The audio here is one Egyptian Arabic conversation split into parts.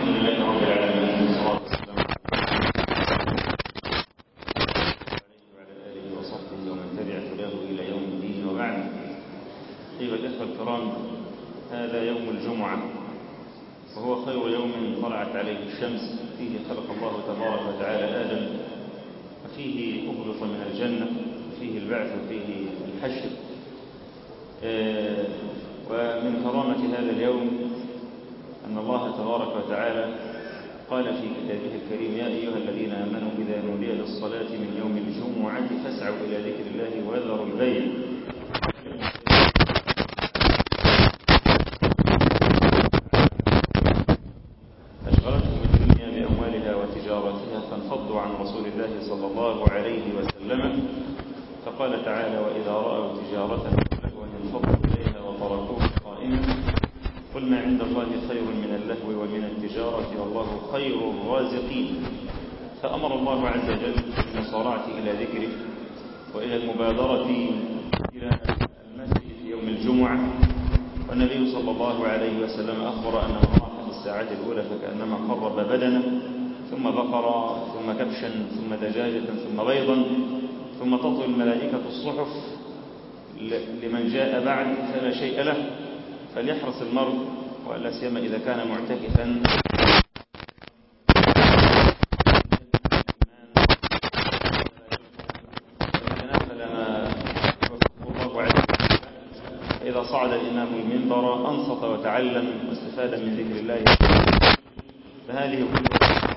الحمد لله رب العالمين والصلاة والسلام وعلى آله وصحبه ومن تبع هداه إلى يوم الدين وبعد أيها الأخوة الكرام هذا يوم الجمعة وهو خير يوم طلعت عليه الشمس فيه خلق الله تبارك وتعالى آدم وفيه أهبط من الجنة وفيه البعث وفيه الحشر آه، ومن كرامة هذا اليوم أن الله تبارك وتعالى قال في كتابه الكريم يا أيها الذين آمنوا إذا نودي للصلاة من يوم الجمعة فاسعوا إلى ذكر الله وذروا البيع أشغلتهم الدنيا بأموالها وتجارتها فانفضوا عن رسول الله صلى الله عليه وسلم فقال تعالى وإذا رأوا تجارة لهوا انفضوا إليها وتركوك قائما قل ما عند الله خير من اللهو ومن التجارة والله خير الرازقين فأمر الله عز وجل بالمصارعة إلى ذكره وإلى المبادرة إلى المسجد في يوم الجمعة والنبي صلى الله عليه وسلم أخبر أن من راح في الساعات الأولى فكأنما قرب بدنا ثم بقرة ثم كبشا ثم دجاجة ثم بيضا ثم تطوي الملائكة الصحف لمن جاء بعد فلا شيء له فليحرص المرء ولا سيما إذا كان معتكفا إذا صعد الإمام المنبر أنصت وتعلم واستفاد من ذكر الله فهذه كلها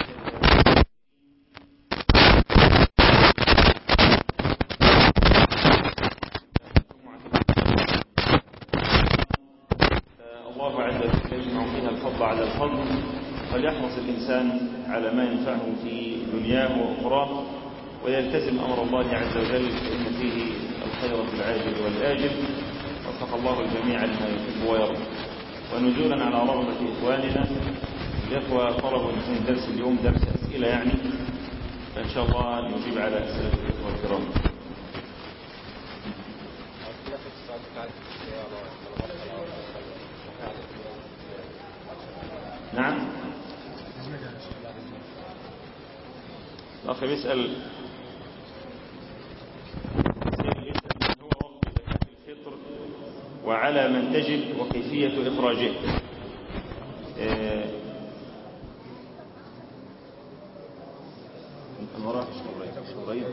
الله عز وجل يجمع فيها الفضل على الفضل فليحرص الإنسان على ما ينفعه في دنياه وأخراه ويلتزم أمر الله عز وجل فإن فيه الخير في العاجل والآجل وفق الله الجميع لما يحب ويرضى ونزولا على رغبة إخواننا الإخوة طلبوا أن يكون درس اليوم درس أسئلة يعني فإن شاء الله نجيب على أسئلة الإخوة الكرام نعم الأخ بيسأل هو وقت زكاة الفطر وعلى من تجب وكيفية إخراجه أنت وراك قريب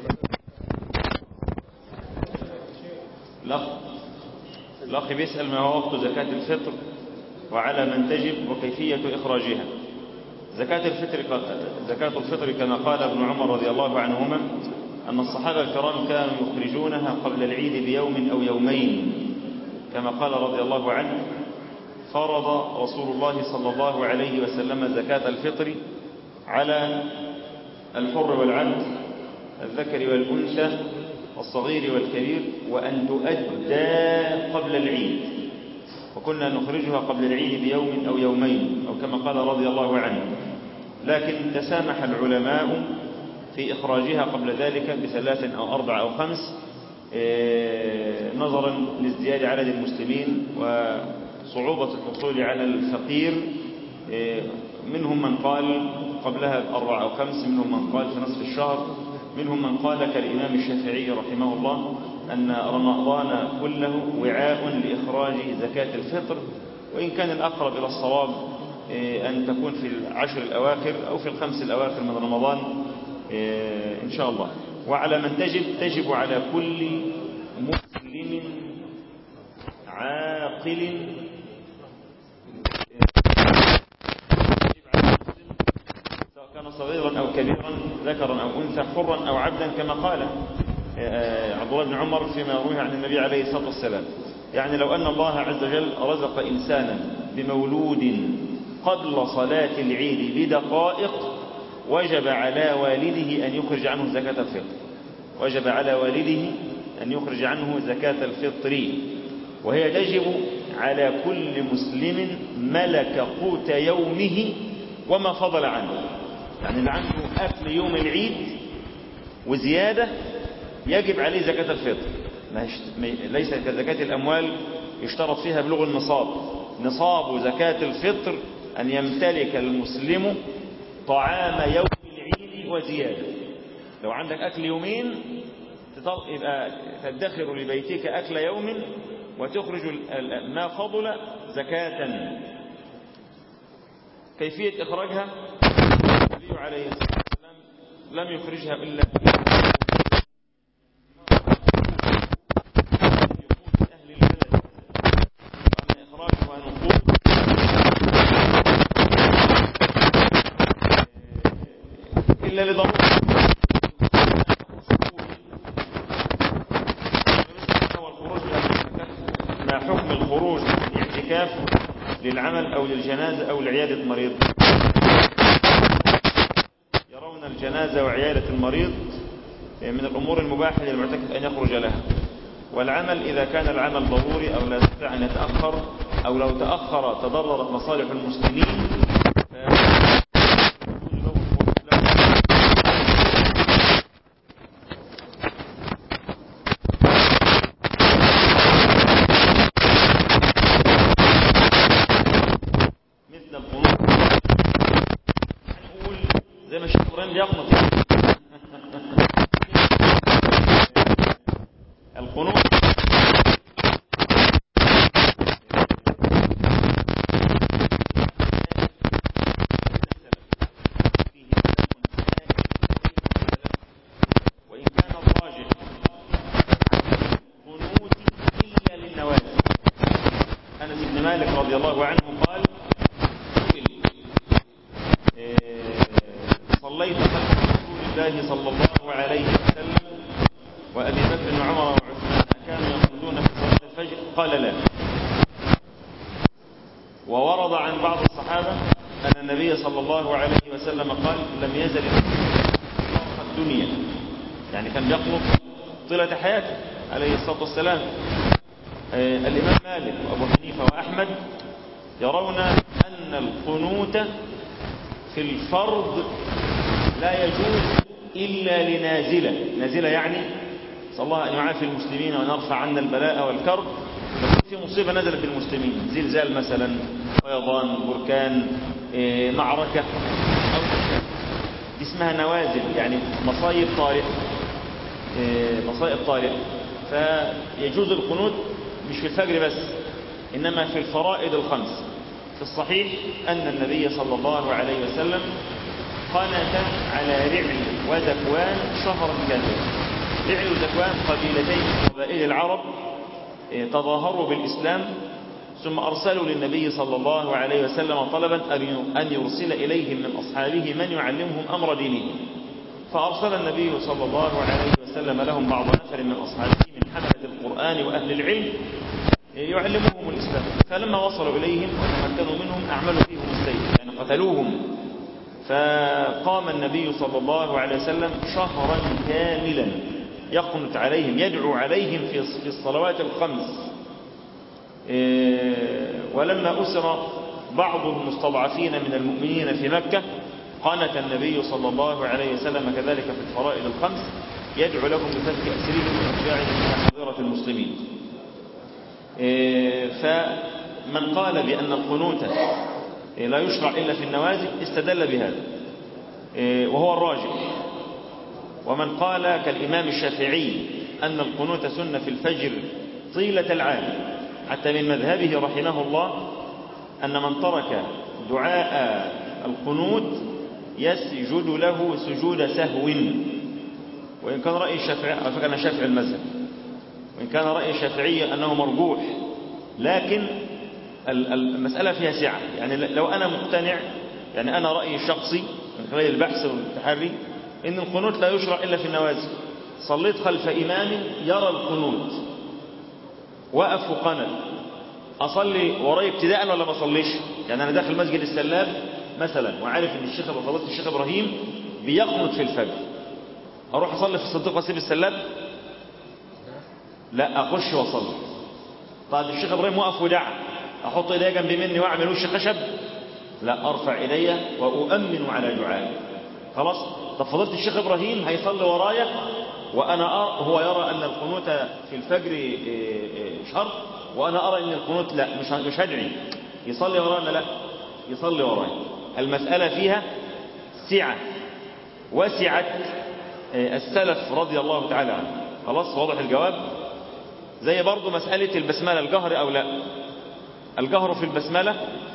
الأخ الأخ بيسأل ما هو وقت زكاة الفطر وعلى من تجب وكيفية إخراجها زكاة الفطر زكاة الفطر كما قال ابن عمر رضي الله عنهما أن الصحابة الكرام كانوا يخرجونها قبل العيد بيوم أو يومين كما قال رضي الله عنه فرض رسول الله صلى الله عليه وسلم زكاة الفطر على الحر والعبد الذكر والأنثى والصغير والكبير وأن تؤدى قبل العيد وكنا نخرجها قبل العيد بيوم أو يومين أو كما قال رضي الله عنه لكن تسامح العلماء في إخراجها قبل ذلك بثلاث أو أربع أو خمس نظرا لازدياد عدد المسلمين وصعوبة الحصول على الفقير منهم من قال قبلها أربع أو خمس منهم من قال في نصف الشهر منهم من قال كالإمام الشافعي رحمه الله أن رمضان كله وعاء لإخراج زكاة الفطر وإن كان الأقرب إلى الصواب أن تكون في العشر الأواخر أو في الخمس الأواخر من رمضان إن شاء الله وعلى من تجب تجب على كل مسلم عاقل سواء كان صغيرا أو كبيرا ذكرا أو أنثى حرا أو عبدا كما قال عبد الله بن عمر فيما روي عن النبي عليه الصلاة والسلام يعني لو أن الله عز وجل رزق إنسانا بمولود قبل صلاة العيد بدقائق وجب على والده أن يخرج عنه زكاة الفطر وجب على والده أن يخرج عنه زكاة الفطر وهي تجب على كل مسلم ملك قوت يومه وما فضل عنه يعني اللي عنده أكل يوم العيد وزيادة يجب عليه زكاة الفطر ليس كزكاة الأموال يشترط فيها بلغ النصاب نصاب زكاة الفطر أن يمتلك المسلم طعام يوم العيد وزيادة لو عندك أكل يومين يبقى تدخر لبيتك أكل يوم وتخرج ما فضل زكاة كيفية إخراجها النبي عليه الصلاة والسلام لم يخرجها إلا أهل البلد وأما إخراجها نقود إلا لضرورة ما حكم الخروج من الاعتكاف للعمل أو للجنازة أو لعيادة مريض يرون الجنازة وعيادة المريض من الأمور المباحة للمعتكف أن يخرج لها والعمل إذا كان العمل ضروري أو لا يستطيع أن يتأخر أو لو تأخر تضررت مصالح المسلمين مثل القنوط هنقول زي ما الشيخ ابراهيم بيقنط القنوط وإن كان الراجح قنوت إلا للنوازل أنس بن مالك رضي الله عنه قال صليت خلف رسول الله صلى الله عليه وسلم وأبي بكر وعمر وعثمان كانوا يخرجون في صلاة الفجر قال لا وورد عن بعض الصحابة أن النبي صلى الله عليه وسلم قال لم يزل الدنيا يعني كان بيقنط طيلة حياته عليه الصلاة والسلام آه الإمام مالك وأبو حنيفة وأحمد يرون أن القنوت في الفرض لا يجوز إلا لنازلة نازلة يعني صلى الله أن يعافي المسلمين وأن يرفع عنا البلاء والكرب يكون في مصيبة نزلت بالمسلمين زلزال مثلا فيضان بركان إيه، معركة أو دي اسمها نوازل يعني مصايب طارئة إيه، مصائب طارئة فيجوز القنوت مش في الفجر بس إنما في الفرائض الخمس في الصحيح أن النبي صلى الله عليه وسلم قنت على رعل وذكوان شهرا كاملا رعل وذكوان قبيلتين من قبائل العرب إيه، تظاهروا بالإسلام ثم أرسلوا للنبي صلى الله عليه وسلم طلبا أن يرسل إليهم من أصحابه من يعلمهم أمر دينهم فأرسل النبي صلى الله عليه وسلم لهم بعض نفر من أصحابه من حملة القرآن وأهل العلم يعلمهم الإسلام فلما وصلوا إليهم وتمكنوا منهم أعملوا فيهم السيف يعني قتلوهم فقام النبي صلى الله عليه وسلم شهرا كاملا يقنت عليهم يدعو عليهم في الصلوات الخمس ولما أسر بعض المستضعفين من المؤمنين في مكة قنت النبي صلى الله عليه وسلم كذلك في الفرائض الخمس يدعو لهم بفتح أسرهم وإرجاعهم إلى حضيرة المسلمين فمن قال بأن القنوت لا يشرع إلا في النوازل استدل بهذا وهو الراجح ومن قال كالإمام الشافعي أن القنوت سنة في الفجر طيلة العام حتى من مذهبه رحمه الله أن من ترك دعاء القنوت يسجد له سجود سهو وإن كان رأي الشافعي على فكرة أنا شافعي المذهب وإن كان رأي الشافعي أنه مرجوح لكن المسألة فيها سعة يعني لو أنا مقتنع يعني أنا رأيي الشخصي من خلال البحث والتحري إن القنوت لا يشرع إلا في النوازل صليت خلف إمام يرى القنوت وقف وقنت أصلي وراي ابتداء ولا ما أصليش يعني أنا داخل مسجد السلاب مثلا وعارف إن الشيخ فضلت الشيخ إبراهيم بيقنط في الفجر أروح أصلي في الصديق وأسيب السلاب لا أخش وأصلي طيب الشيخ إبراهيم وقف ودعا أحط إيدي جنب مني وأعمل وش خشب لا أرفع إيدي وأؤمن على دعائي خلاص طب فضلت الشيخ إبراهيم هيصلي ورايا وأنا أرى هو يرى أن القنوت في الفجر شرط وأنا أرى أن القنوت لا مش مش هدعي يصلي ورانا لا يصلي ورايا المسألة فيها سعة وسعت السلف رضي الله تعالى عنه خلاص واضح الجواب زي برضو مسألة البسملة الجهر أو لا الجهر في البسملة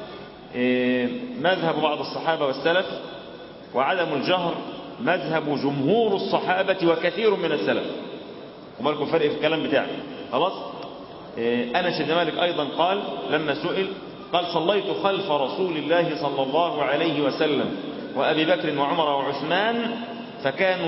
مذهب بعض الصحابة والسلف وعدم الجهر مذهب جمهور الصحابة وكثير من السلف وما لكم فرق في الكلام بتاعي خلاص أنس بن مالك أيضا قال لما سئل قال صليت خلف رسول الله صلى الله عليه وسلم وأبي بكر وعمر وعثمان فكانوا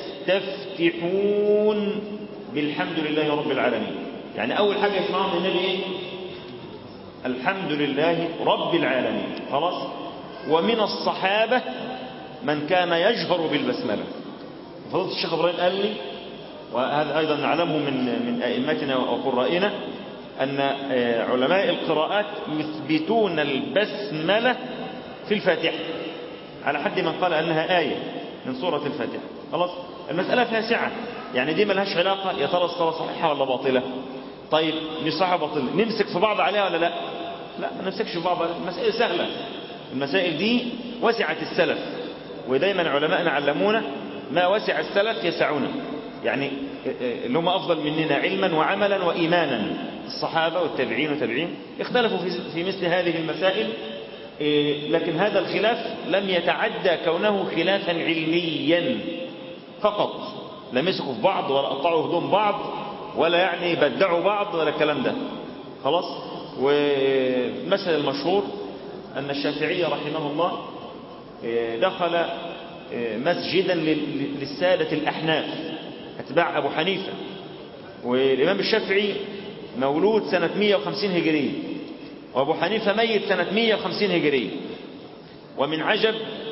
يستفتحون بالحمد لله رب العالمين يعني أول حاجة يسمعون من النبي إيه؟ الحمد لله رب العالمين خلاص ومن الصحابة من كان يجهر بالبسملة فضلت الشيخ إبراهيم قال لي وهذا أيضا نعلمه من من أئمتنا وقرائنا أن علماء القراءات يثبتون البسملة في الفاتحة على حد من قال أنها آية من سورة الفاتحة خلاص المسألة فيها سعة يعني دي ملهاش علاقة يا ترى الصلاة صحيحة ولا باطلة طيب مش صحيحة باطلة نمسك في بعض عليها ولا لا لا ما نمسكش في بعض المسائل سهلة المسائل دي وسعت السلف ودايما علماءنا علمونا ما وسع السلف يسعونا يعني اللي هم أفضل مننا علما وعملا وإيمانا الصحابة والتابعين والتابعين اختلفوا في مثل هذه المسائل لكن هذا الخلاف لم يتعدى كونه خلافا علميا فقط لا مسكوا في بعض ولا قطعوا هدوم بعض ولا يعني بدعوا بعض ولا الكلام ده خلاص والمثل المشهور أن الشافعي رحمه الله دخل مسجدا للسادة الأحناف أتباع أبو حنيفة والإمام الشافعي مولود سنة 150 هجرية وأبو حنيفة ميت سنة 150 هجرية ومن عجب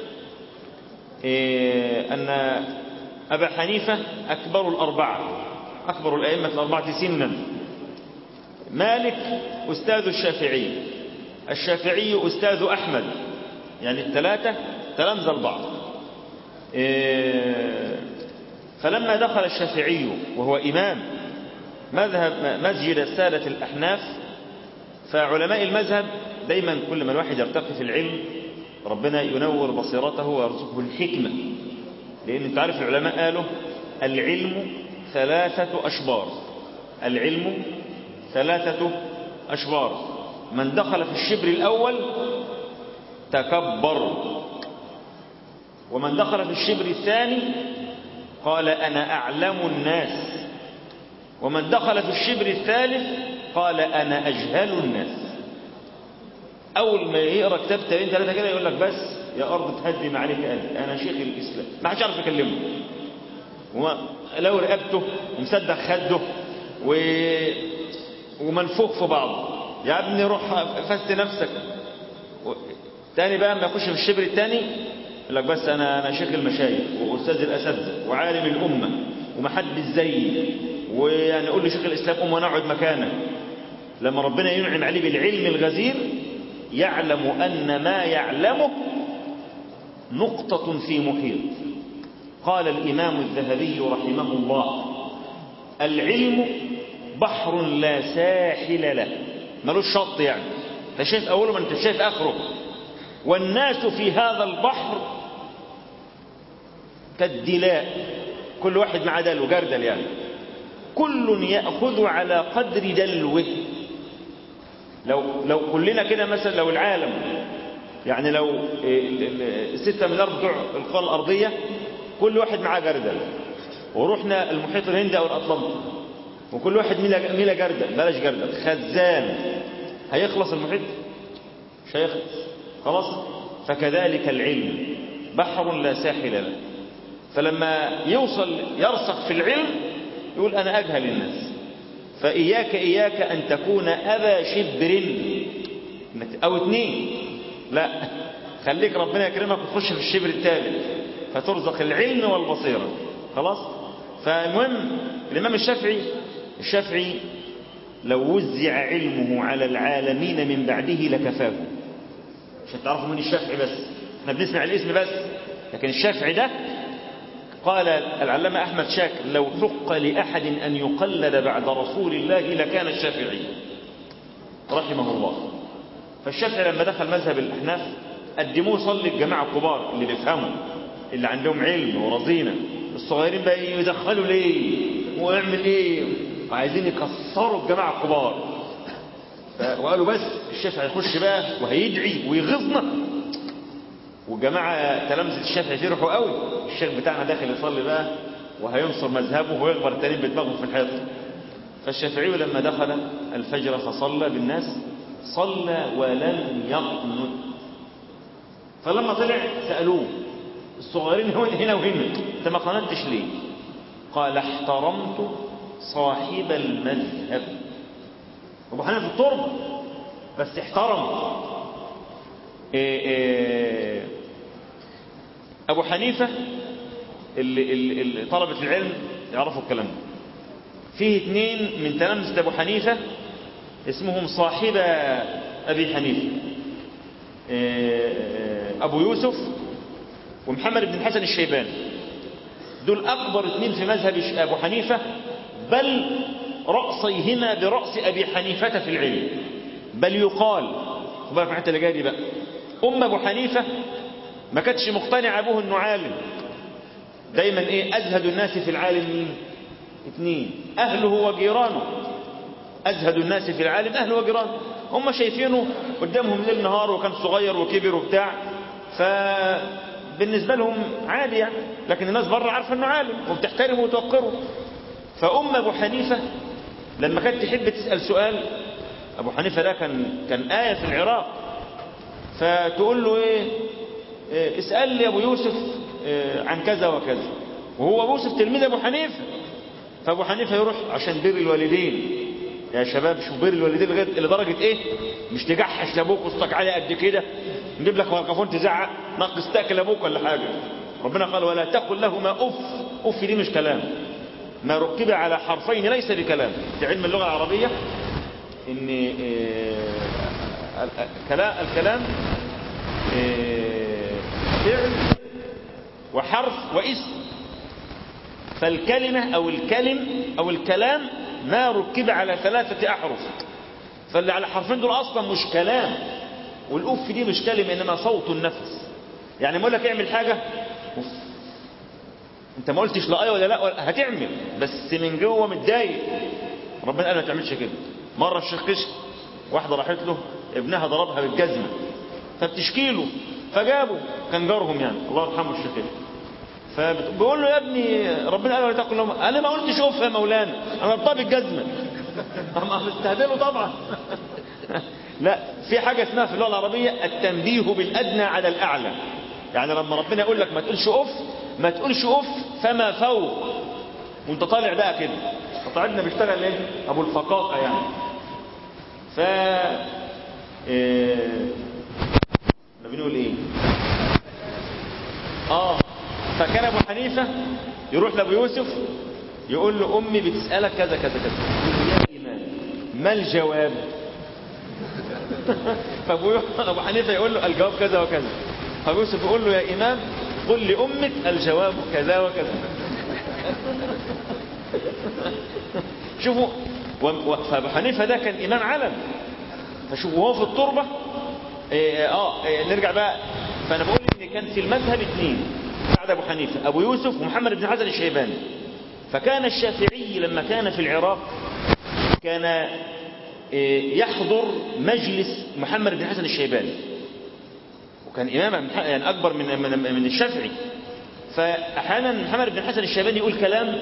أن أبا حنيفة أكبر الأربعة أكبر الأئمة الأربعة سنا مالك أستاذ الشافعي الشافعي أستاذ أحمد يعني الثلاثة تلمذ البعض فلما دخل الشافعي وهو إمام مذهب مسجد السادة الأحناف فعلماء المذهب دايما كل ما الواحد يرتقي في العلم ربنا ينور بصيرته ويرزقه الحكمة لأن انت عارف العلماء قالوا العلم ثلاثة أشبار العلم ثلاثة أشبار من دخل في الشبر الأول تكبر ومن دخل في الشبر الثاني قال أنا أعلم الناس ومن دخل في الشبر الثالث قال أنا أجهل الناس أول ما يقرأ كتاب تابين ثلاثة كده يقول لك بس يا أرض تهدم عليك قلبي أنا شيخ الإسلام ما حدش عارف يكلمه وما لو رقبته ومصدق خده و... ومنفوخ في بعض يا ابني روح فست نفسك و... تاني بقى ما يخش في الشبر الثاني يقول لك بس أنا أنا شيخ المشايخ وأستاذ الأساتذة وعالم الأمة ومحدش زيي ويعني قول لي شيخ الإسلام قوم ونقعد مكانك لما ربنا ينعم عليه بالعلم الغزير يعلم أن ما يعلمه نقطة في محيط قال الإمام الذهبي رحمه الله العلم بحر لا ساحل له ملوش شط يعني انت شايف أوله ما انت شايف آخره والناس في هذا البحر كالدلاء كل واحد مع دلو جردل يعني كل يأخذ على قدر دلوه لو لو كلنا كده مثلا لو العالم يعني لو الستة مليار بتوع القارة الأرضية كل واحد معاه جردل ورحنا المحيط الهندي أو الأطلنطي وكل واحد ميلا ميلا جردل بلاش جردل خزان هيخلص المحيط مش هيخلص خلاص فكذلك العلم بحر لا ساحل له فلما يوصل يرسخ في العلم يقول أنا أجهل الناس فإياك إياك أن تكون أبا شبر أو اتنين لا خليك ربنا يكرمك وتخش في الشبر الثالث فترزق العلم والبصيرة خلاص فالمهم الإمام الشافعي الشافعي لو وزع علمه على العالمين من بعده لكفاه عشان تعرفوا من الشافعي بس احنا بنسمع الاسم بس لكن الشافعي ده قال العلامة أحمد شاكر لو حق لأحد أن يقلد بعد رسول الله لكان الشافعي رحمه الله فالشافعي لما دخل مذهب الأحناف قدموه صلي الجماعة الكبار اللي بيفهموا اللي عندهم علم ورزينة الصغيرين بقى يدخلوا ليه ويعمل ايه وعايزين يكسروا الجماعة الكبار وقالوا بس الشافعي يخش بقى وهيدعي ويغيظنا والجماعة تلامذة الشافعي فرحوا قوي الشيخ بتاعنا داخل يصلي بقى وهينصر مذهبه ويخبر التانيين بدماغهم في الحيط فالشافعي لما دخل الفجر فصلى بالناس صلى ولم يقنط فلما طلع سألوه الصغيرين هنا وهنا انت ما قنطتش ليه قال احترمت صاحب المذهب ابو حنيفه في التربه بس احترم إيه إيه ابو حنيفه اللي, اللي, اللي طلبه العلم يعرفوا الكلام ده فيه اثنين من تلامذه ابو حنيفه اسمهم صاحب ابي حنيفه إيه ابو يوسف ومحمد بن الحسن الشيباني دول اكبر اثنين في مذهب ابو حنيفه بل رأسيهما برأس أبي حنيفة في العلم بل يقال خبرك حتى اللي جاي بقى أم أبو حنيفة ما كانتش مقتنع أبوه أنه عالم دايما إيه أزهد الناس في العالم مين اثنين أهله وجيرانه أزهد الناس في العالم أهله وجيرانه هم شايفينه قدامهم ليل نهار وكان صغير وكبر وبتاع فبالنسبة لهم عادي يعني لكن الناس بره عارفة أنه عالم وبتحترمه وتوقره فأم أبو حنيفة لما كانت تحب تسأل سؤال أبو حنيفة ده كان, كان آية في العراق فتقول له إيه, إيه اسأل لي أبو يوسف إيه عن كذا وكذا وهو أبو يوسف تلميذ أبو حنيفة فأبو حنيفة يروح عشان بر الوالدين يا شباب شوف بر الوالدين لغاية لدرجة إيه مش تجحش لأبوك وسطك عالي قد كده نجيب لك ورقفون تزعق ناقص تاكل أبوك ولا حاجة ربنا قال ولا تقل لهما أف أف دي مش كلام ما ركب على حرفين ليس بكلام في علم اللغة العربية ان الكلام فعل وحرف واسم فالكلمة او الكلم او الكلام ما ركب على ثلاثة احرف فاللي على حرفين دول اصلا مش كلام والاف دي مش كلمة انما صوت النفس يعني ما لك اعمل حاجة انت ما قلتش لا ايه ولا لا هتعمل بس من جوه متضايق ربنا قال ما تعملش كده مره الشيخ كشك واحده راحت له ابنها ضربها بالجزمه فبتشكي له فجابه كان جارهم يعني الله يرحمه الشيخ فبيقول له يا ابني ربنا قال ولا تقل لهم انا ما قلتش اوف يا مولانا انا ضربتها بالجزمه اما مستهدله طبعا لا في حاجه اسمها في اللغه العربيه التنبيه بالادنى على الاعلى يعني لما ربنا يقول لك ما تقولش اوف ما تقولش اوف فما فوق وانت طالع بقى كده فطالعنا بيشتغل ايه ابو الفقاقه يعني ف ايه بنقول ايه اه فكان ابو حنيفه يروح لابو يوسف يقول له امي بتسالك كذا كذا كذا يقول يا امام ما الجواب فابو ابو حنيفه يقول له الجواب كذا وكذا فابو يوسف يقول له يا امام قل لأمك الجواب كذا وكذا شوفوا فابو حنيفه ده كان إمام علم فشوفوا وهو في التربة إيه آه إيه نرجع بقى فأنا بقول إن كان في المذهب اثنين بعد أبو حنيفة أبو يوسف ومحمد بن حسن الشيباني فكان الشافعي لما كان في العراق كان إيه يحضر مجلس محمد بن حسن الشيباني وكان إماما يعني أكبر من من, من الشافعي فأحيانا محمد بن حسن الشيباني يقول كلام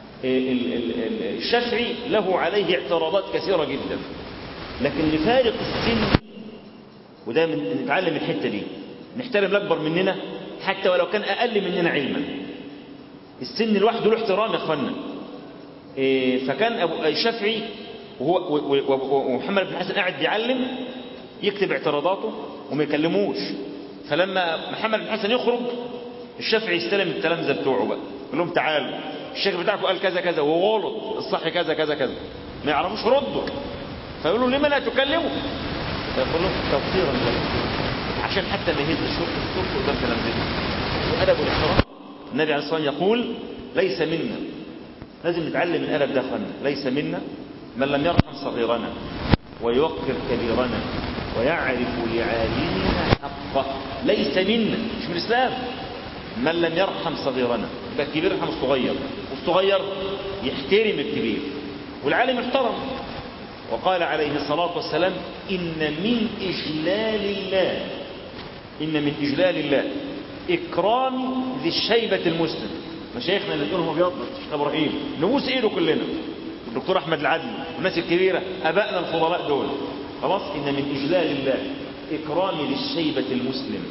الشافعي له عليه اعتراضات كثيرة جدا لكن لفارق السن وده من نتعلم الحتة دي نحترم الأكبر مننا حتى ولو كان أقل مننا علما السن لوحده له احترام يا اخوانا فكان أبو الشافعي وهو ومحمد بن حسن قاعد بيعلم يكتب اعتراضاته وما يكلموش فلما محمد بن حسن يخرج الشافعي يستلم التلامذه بتوعه بقى يقول لهم تعالوا الشيخ بتاعكم قال كذا كذا وغلط الصح كذا كذا كذا ما يعرفوش ردوا فيقولوا لما لا تكلموا فيقول لهم توفيرا لكم عشان حتى ما يهز الشرط الصوت قدام تلامذته وادب الاحترام النبي عليه الصلاه والسلام يقول ليس منا لازم نتعلم الادب ده اخوانا ليس منا من لم يرحم صغيرنا ويوقر كبيرنا ويعرف لعالمنا حقه ليس منا مش من الإسلام من لم يرحم صغيرنا يبقى الكبير يرحم الصغير والصغير يحترم الكبير والعالم احترم وقال عليه الصلاة والسلام إن من إجلال الله إن من إجلال الله إكرام ذي الشيبة المسلم مشايخنا اللي تقولهم أبيض الشيخ إبراهيم نبوس إيده كلنا الدكتور أحمد العدل والناس الكبيرة أبائنا الفضلاء دول خلاص إن من إجلال الله إكرام ذي الشيبة المسلم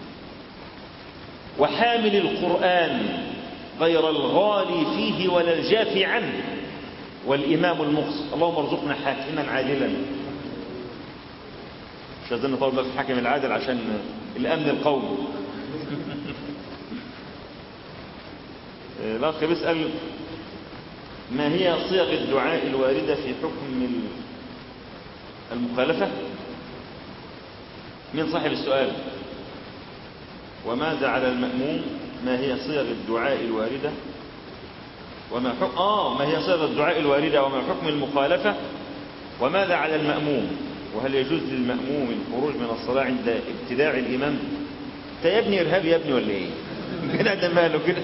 وحامل القرآن غير الغالي فيه ولا الجافي عنه والإمام المقصد اللهم ارزقنا حاكما عادلا مش عايزين نطول بقى في الحاكم العادل عشان الأمن القومي الأخ بيسأل ما هي صيغ الدعاء الواردة في حكم المخالفة من صاحب السؤال وماذا على المأموم ما هي صيغ الدعاء الواردة وما حكم آه ما هي صيغ الدعاء الواردة وما حكم المخالفة وماذا على المأموم وهل يجوز للمأموم الخروج من الصلاة عند ابتداع الإمام انت يا ابني إرهابي يا ابني ولا إيه كده ده ماله كده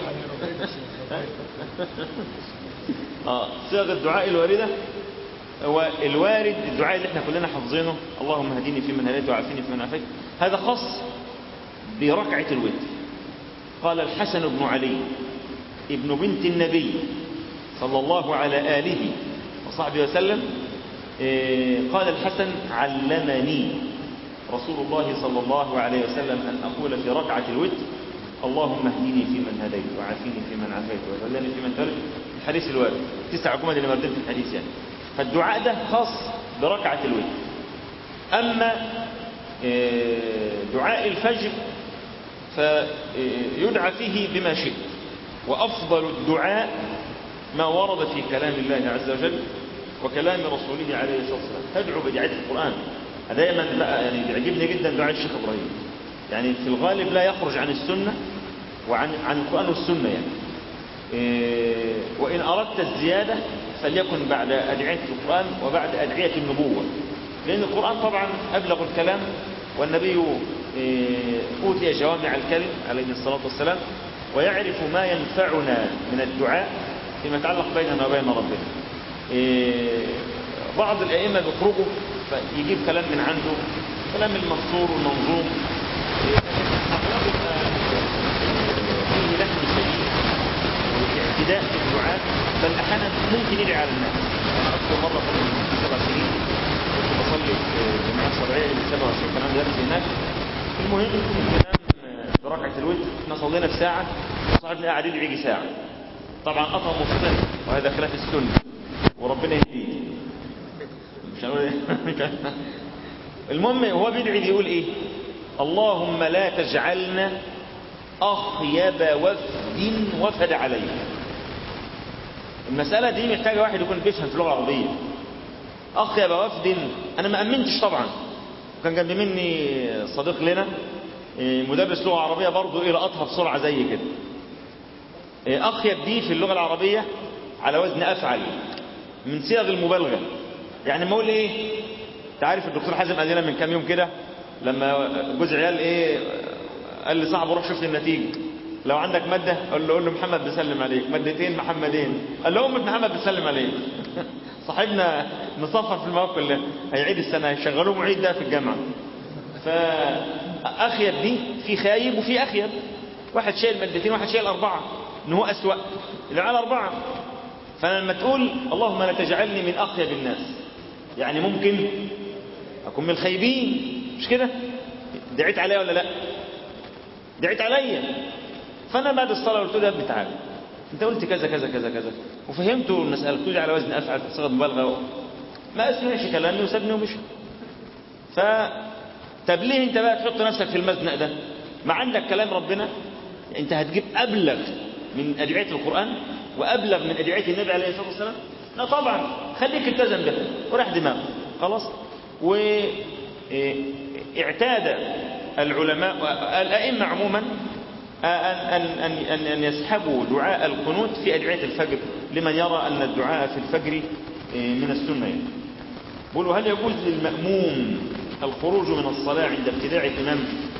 آه صيغ الدعاء الواردة هو الوارد الدعاء اللي احنا كلنا حافظينه اللهم هديني فيمن هديت وعافيني فيمن عافيت هذا خاص بركعة الوتر قال الحسن بن علي ابن بنت النبي صلى الله على آله وصحبه وسلم قال الحسن علمني رسول الله صلى الله عليه وسلم أن أقول في ركعة الوتر اللهم اهدني فيمن هديت وعافيني فيمن عافيت وتولني فيمن توليت الحديث الوارد تسع جمل اللي موردين في الحديث يعني فالدعاء ده خاص بركعة الوتر أما دعاء الفجر فيدعى فيه بما شئت وأفضل الدعاء ما ورد في كلام الله عز وجل وكلام رسوله عليه الصلاة والسلام تدعو بدعاء القرآن دائما بقى يعني بيعجبني جدا دعاء الشيخ إبراهيم يعني في الغالب لا يخرج عن السنة وعن عن القرآن والسنة يعني إيه وإن أردت الزيادة فليكن بعد أدعية القرآن وبعد أدعية النبوة لأن القرآن طبعا أبلغ الكلام والنبي أوتي جوامع الكلم عليه الصلاة والسلام ويعرف ما ينفعنا من الدعاء فيما يتعلق بيننا وبين ربنا بعض الأئمة بيخرجوا فيجيب كلام من عنده كلام المنصور والمنظوم فيه لحن شديد واعتداء في الدعاء بل أحيانا ممكن يدعي على الناس أنا أذكر مرة في سبع سنين كنت بصلي في جمعية صبعية اللي سبع وعشرين كان عندي درس هناك المهم الإمام بركعة الوتر احنا صلينا في ساعة وصاحبنا قاعد يدعي يجي ساعة طبعا قطع مصطلح وهذا خلاف السنة وربنا يهديه مش هنقول ايه المهم هو بيدعي بيقول ايه اللهم لا تجعلنا اخيب وفد وفد علينا المسألة دي محتاجة واحد يكون بيفهم في اللغة العربية اخيب وفد انا ما امنتش طبعا وكان جنب مني صديق لنا مدرس لغة عربية برضه ايه لقطها بسرعة زي كده اخيب دي في اللغة العربية على وزن افعل من صيغ المبالغة يعني ما اقول ايه تعرف الدكتور حازم قال لنا من كام يوم كده لما جوز عيال ايه قال لي صاحبه روح شوف لي النتيجه لو عندك ماده قال له قول له محمد بيسلم عليك مادتين محمدين قال له امه محمد بيسلم عليك صاحبنا مصفر في المواد كلها هيعيد السنه هيشغلوه معيد ده في الجامعه فاخيب دي في خايب وفي اخيب واحد شايل مادتين واحد شايل اربعه ان هو اسوأ اللي على اربعه فلما تقول اللهم لا تجعلني من اخيب الناس يعني ممكن اكون من الخايبين مش كده دعيت عليا ولا لا دعيت عليا فانا بعد الصلاه قلت له يا ابني تعالى انت قلت كذا كذا كذا كذا وفهمته المساله قلت لي على وزن افعل في صيغه مبالغه ما سمعش كلامي وسابني ومشي ف طب ليه انت بقى تحط نفسك في المزنق ده ما عندك كلام ربنا انت هتجيب ابلغ من ادعيه القران وابلغ من ادعيه النبي عليه الصلاه والسلام لا طبعا خليك التزم به وراح دماغك خلاص واعتاد العلماء الأئمة عموما أن, أن, أن, أن يسحبوا دعاء القنوت في أدعية الفجر لمن يرى أن الدعاء في الفجر من السنة يعني. بقولوا هل يجوز للمأموم الخروج من الصلاة عند ابتداع الإمام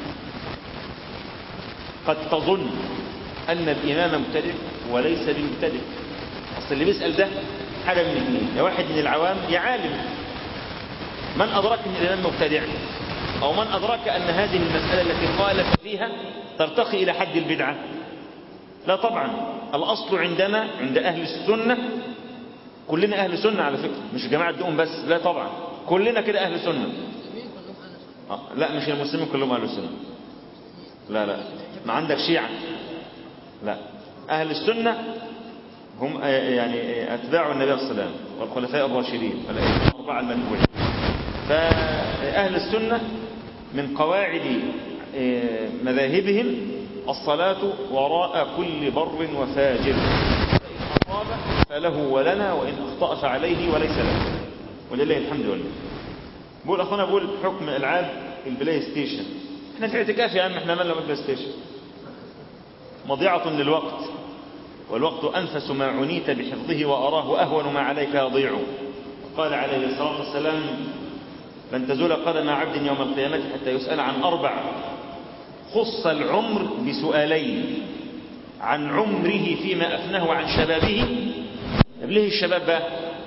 قد تظن أن الإمام مبتدئ وليس بمبتدئ أصل اللي بيسأل ده حاجة من اثنين يا واحد من العوام يا عالم من أدرك أن الإمام مبتدع أو من أدرك أن هذه المسألة التي خالف فيها ترتقي إلى حد البدعة لا طبعا الأصل عندنا عند أهل السنة كلنا أهل سنة على فكرة مش جماعة دقون بس لا طبعا كلنا كده أهل سنة آه، لا مش المسلمين كلهم أهل السنة لا لا ما عندك شيعة لا أهل السنة هم يعني أتباع النبي صلى الله عليه وسلم والخلفاء الراشدين والأئمة الأربعة المنبوعين فأهل السنة من قواعد مذاهبهم الصلاة وراء كل بر وفاجر فإن أصاب فله ولنا وإن أخطأ فعليه وليس له ولله الحمد لله بقول أخونا بقول حكم ألعاب البلاي ستيشن احنا في اعتكاف يا عم احنا مالنا بالبلاي ستيشن مضيعة للوقت والوقت أنفس ما عنيت بحفظه وأراه وأهون ما عليك يضيع قال عليه الصلاة والسلام لن تزول قدم عبد يوم القيامة حتى يسأل عن أربع خص العمر بسؤالين عن عمره فيما أفناه وعن شبابه ليه الشباب بقى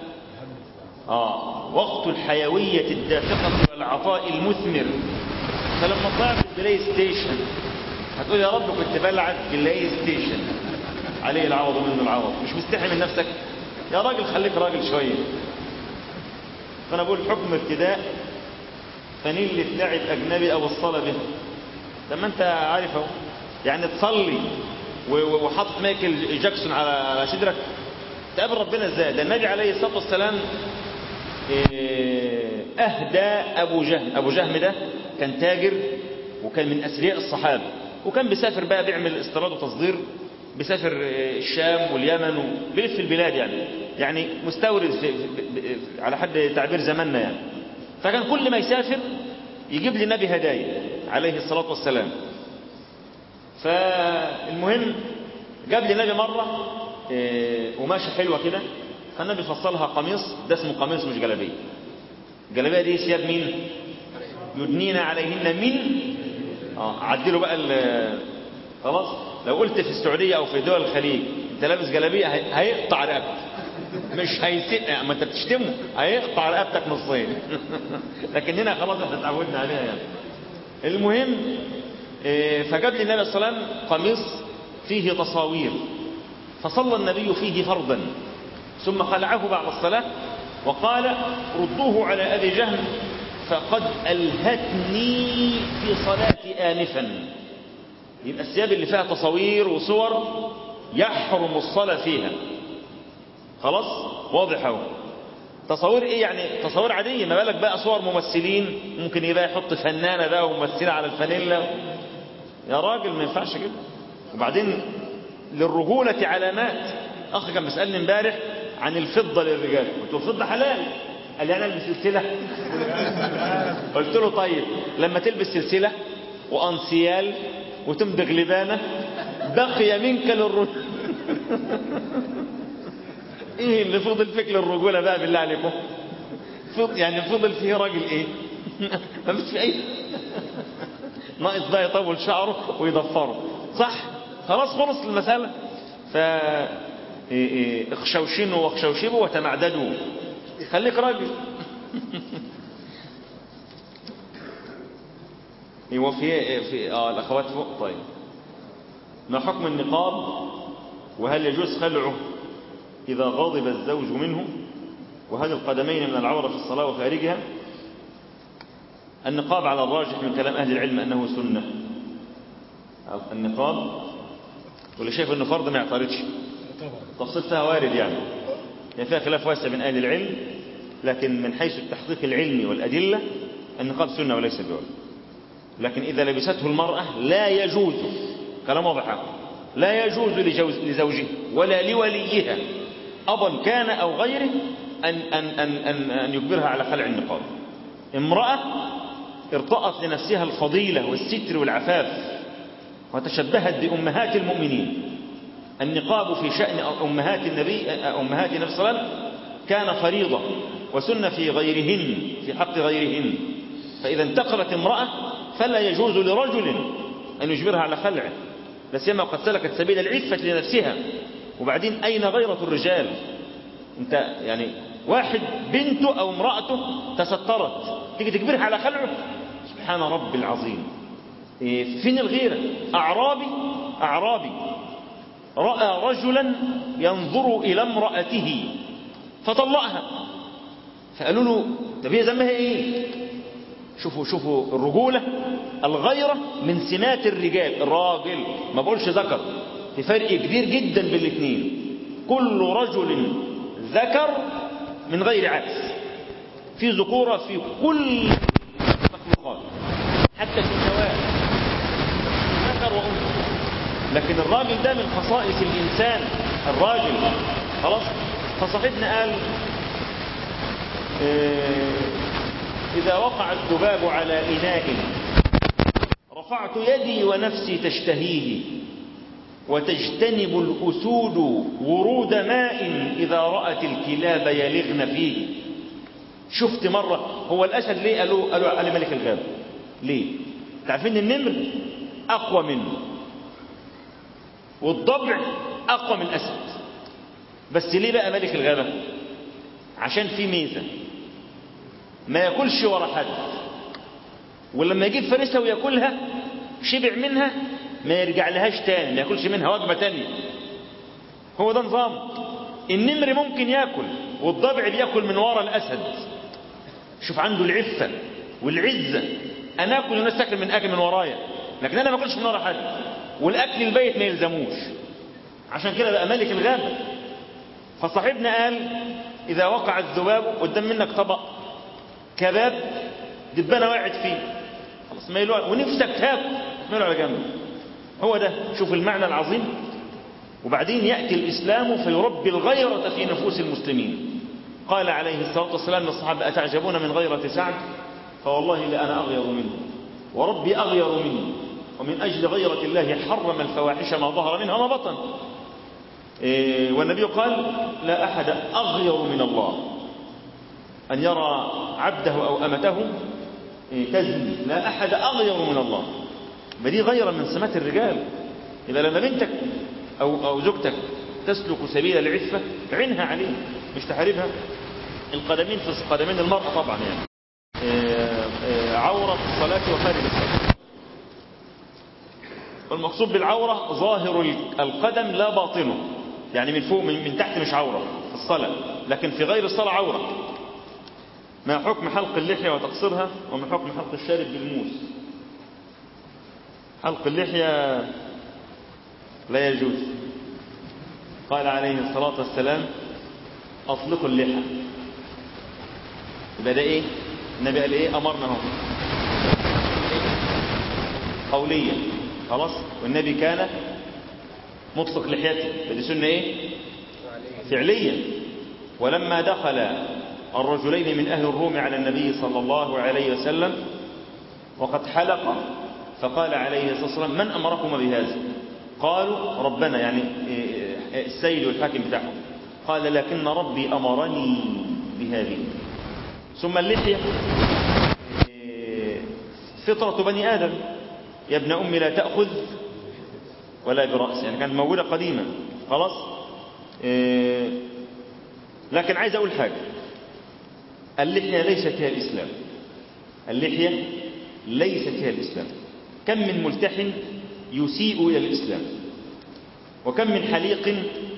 آه وقت الحيوية الدافقة والعطاء المثمر فلما طلع في البلاي ستيشن هتقول يا رب كنت بلعب بلاي ستيشن عليه العوض ومنه العوض مش مستحي من نفسك يا راجل خليك راجل شوية فأنا بقول حكم ابتداء فنيل لعب أجنبي أو الصلاة به لما أنت عارف اهو يعني تصلي وحاطط مايكل جاكسون على على صدرك تقابل ربنا ازاي ده النبي عليه الصلاة والسلام أهدى أبو جهم أبو جهم ده كان تاجر وكان من أثرياء الصحابة وكان بيسافر بقى بيعمل استيراد وتصدير بيسافر الشام واليمن وبيلف البلاد يعني يعني مستورد في في على حد تعبير زماننا يعني فكان كل ما يسافر يجيب لي النبي هدايا عليه الصلاة والسلام فالمهم جاب لي النبي مرة قماشة حلوة كده فالنبي فصلها قميص ده اسمه قميص مش جلابية الجلابية دي ثياب مين يدنين عليهن من اه عدلوا بقى خلاص لو قلت في السعودية او في دول الخليج انت لابس جلابية هيقطع رقبتك مش هيسق ما انت بتشتمه هيقطع رقبتك نصين لكن هنا خلاص احنا اتعودنا عليها يعني المهم فجاب لي النبي صلى الله عليه وسلم قميص فيه تصاوير فصلى النبي فيه فرضا ثم خلعه بعد الصلاة وقال ردوه على أبي جهم فقد ألهتني في صلاتي آنفا يبقى الثياب اللي فيها تصاوير وصور يحرم الصلاة فيها خلاص واضح اهو تصاوير ايه يعني تصاوير عادية ما بالك بقى صور ممثلين ممكن يبقى يحط فنانة بقى وممثلة على الفانيلا يا راجل ما ينفعش كده وبعدين للرجولة علامات اخ كان بيسألني امبارح عن الفضة للرجال قلت له الفضة حلال قال لي انا البس سلسلة قلت له طيب لما تلبس سلسلة وانسيال وتمضغ لبانة بقي منك للرجل ايه اللي فضل فيك للرجولة بقى بالله عليكم فضل يعني فضل فيه راجل ايه ما فيش في اي ناقص بقى يطول شعره ويضفره صح خلاص خلص المسألة ف اخشوشنوا واخشوشبوا وتمعددوا خليك راجل هو في في اه الاخوات فوق طيب ما حكم النقاب وهل يجوز خلعه إذا غضب الزوج منه وهل القدمين من العورة في الصلاة وخارجها النقاب على الراجح من كلام أهل العلم أنه سنة النقاب واللي شايف أنه فرض ما يعترضش تفصيل فيها وارد يعني يعني فيها خلاف واسع من أهل العلم لكن من حيث التحقيق العلمي والأدلة النقاب سنة وليس بواجب لكن إذا لبسته المرأة لا يجوز كلام واضح لا يجوز لجوز لزوجه ولا لوليها أبا كان أو غيره أن, أن, أن, أن, أن يجبرها على خلع النقاب امرأة ارتأت لنفسها الفضيلة والستر والعفاف وتشبهت بأمهات المؤمنين النقاب في شأن أمهات النبي أمهات النبي صلى الله عليه وسلم كان فريضة وسنة في غيرهن في حق غيرهن فإذا انتقلت امرأة فلا يجوز لرجل أن يجبرها على خلعه لا سيما وقد سلكت سبيل العفة لنفسها وبعدين أين غيرة الرجال انت يعني واحد بنته أو امرأته تسترت تيجي تجبرها على خلعه سبحان رب العظيم إيه فين الغيرة أعرابي أعرابي رأى رجلا ينظر إلى امرأته فطلقها فقالوا له طب هي ذنبها ايه شوفوا شوفوا الرجولة الغيرة من سمات الرجال الراجل ما بقولش ذكر في فرق كبير جدا بين الاثنين كل رجل ذكر من غير عكس في ذكورة في كل المخلوقات حتى في النواه ذكر وأنثى لكن الراجل ده من خصائص الإنسان الراجل خلاص فصاحبنا قال إذا وقع الذباب على إناء رفعت يدي ونفسي تشتهيه وتجتنب الأسود ورود ماء إذا رأت الكلاب يلغن فيه شفت مرة هو الأسد ليه قالوا, قالوا علي ملك الغابة ليه تعرفين النمر أقوى منه والضبع أقوى من الأسد بس ليه بقى ملك الغابة عشان في ميزة ما ياكلش ورا حد ولما يجيب فريسة وياكلها شبع منها ما يرجع لهاش تاني ما ياكلش منها وجبة تانية هو ده نظام النمر ممكن ياكل والضبع بياكل من ورا الأسد شوف عنده العفة والعزة أنا أكل والناس تاكل من أكل من ورايا لكن أنا ما أكلش من ورا حد والأكل البيت ما يلزموش عشان كده بقى ملك الغابة فصاحبنا قال إذا وقع الذباب قدام منك طبق كباب دبانة وقعت فيه خلاص ميلوا ونفسك تاكل ميلوا على جنب هو ده شوف المعنى العظيم وبعدين يأتي الإسلام فيربي الغيرة في نفوس المسلمين قال عليه الصلاة والسلام للصحابة أتعجبون من غيرة سعد فوالله لأنا أغير منه وربي أغير مني ومن أجل غيرة الله حرم الفواحش ما ظهر منها وما بطن إيه والنبي قال لا أحد أغير من الله أن يرى عبده أو أمته إيه تزني لا أحد أغير من الله ما دي غير من سمات الرجال إذا لما بنتك أو, أو زوجتك تسلك سبيل العفة عينها عليه مش تحاربها القدمين في قدمين المرأة طبعا يعني إيه إيه عورة الصلاة وخارج الصلاة والمقصود بالعورة ظاهر القدم لا باطنه يعني من فوق من, من تحت مش عورة في الصلاة لكن في غير الصلاة عورة ما حكم حلق اللحية وتقصيرها وما حكم حلق الشارب بالموس حلق اللحية لا يجوز قال عليه الصلاة والسلام أطلقوا اللحى يبقى ده إيه النبي قال إيه أمرنا هو قوليا خلاص والنبي كان مطلق لحيته فدي سنة إيه فعليا ولما دخل الرجلين من أهل الروم على النبي صلى الله عليه وسلم وقد حلق فقال عليه الصلاة والسلام من أمركم بهذا قالوا ربنا يعني السيد والحاكم بتاعهم قال لكن ربي أمرني بهذه ثم اللحية فطرة بني آدم يا ابن أمي لا تأخذ ولا برأس يعني كانت موجودة قديما خلاص لكن عايز أقول حاجة اللحية ليست هي الإسلام اللحية ليست هي الإسلام كم من ملتحن يسيء إلى الإسلام وكم من حليق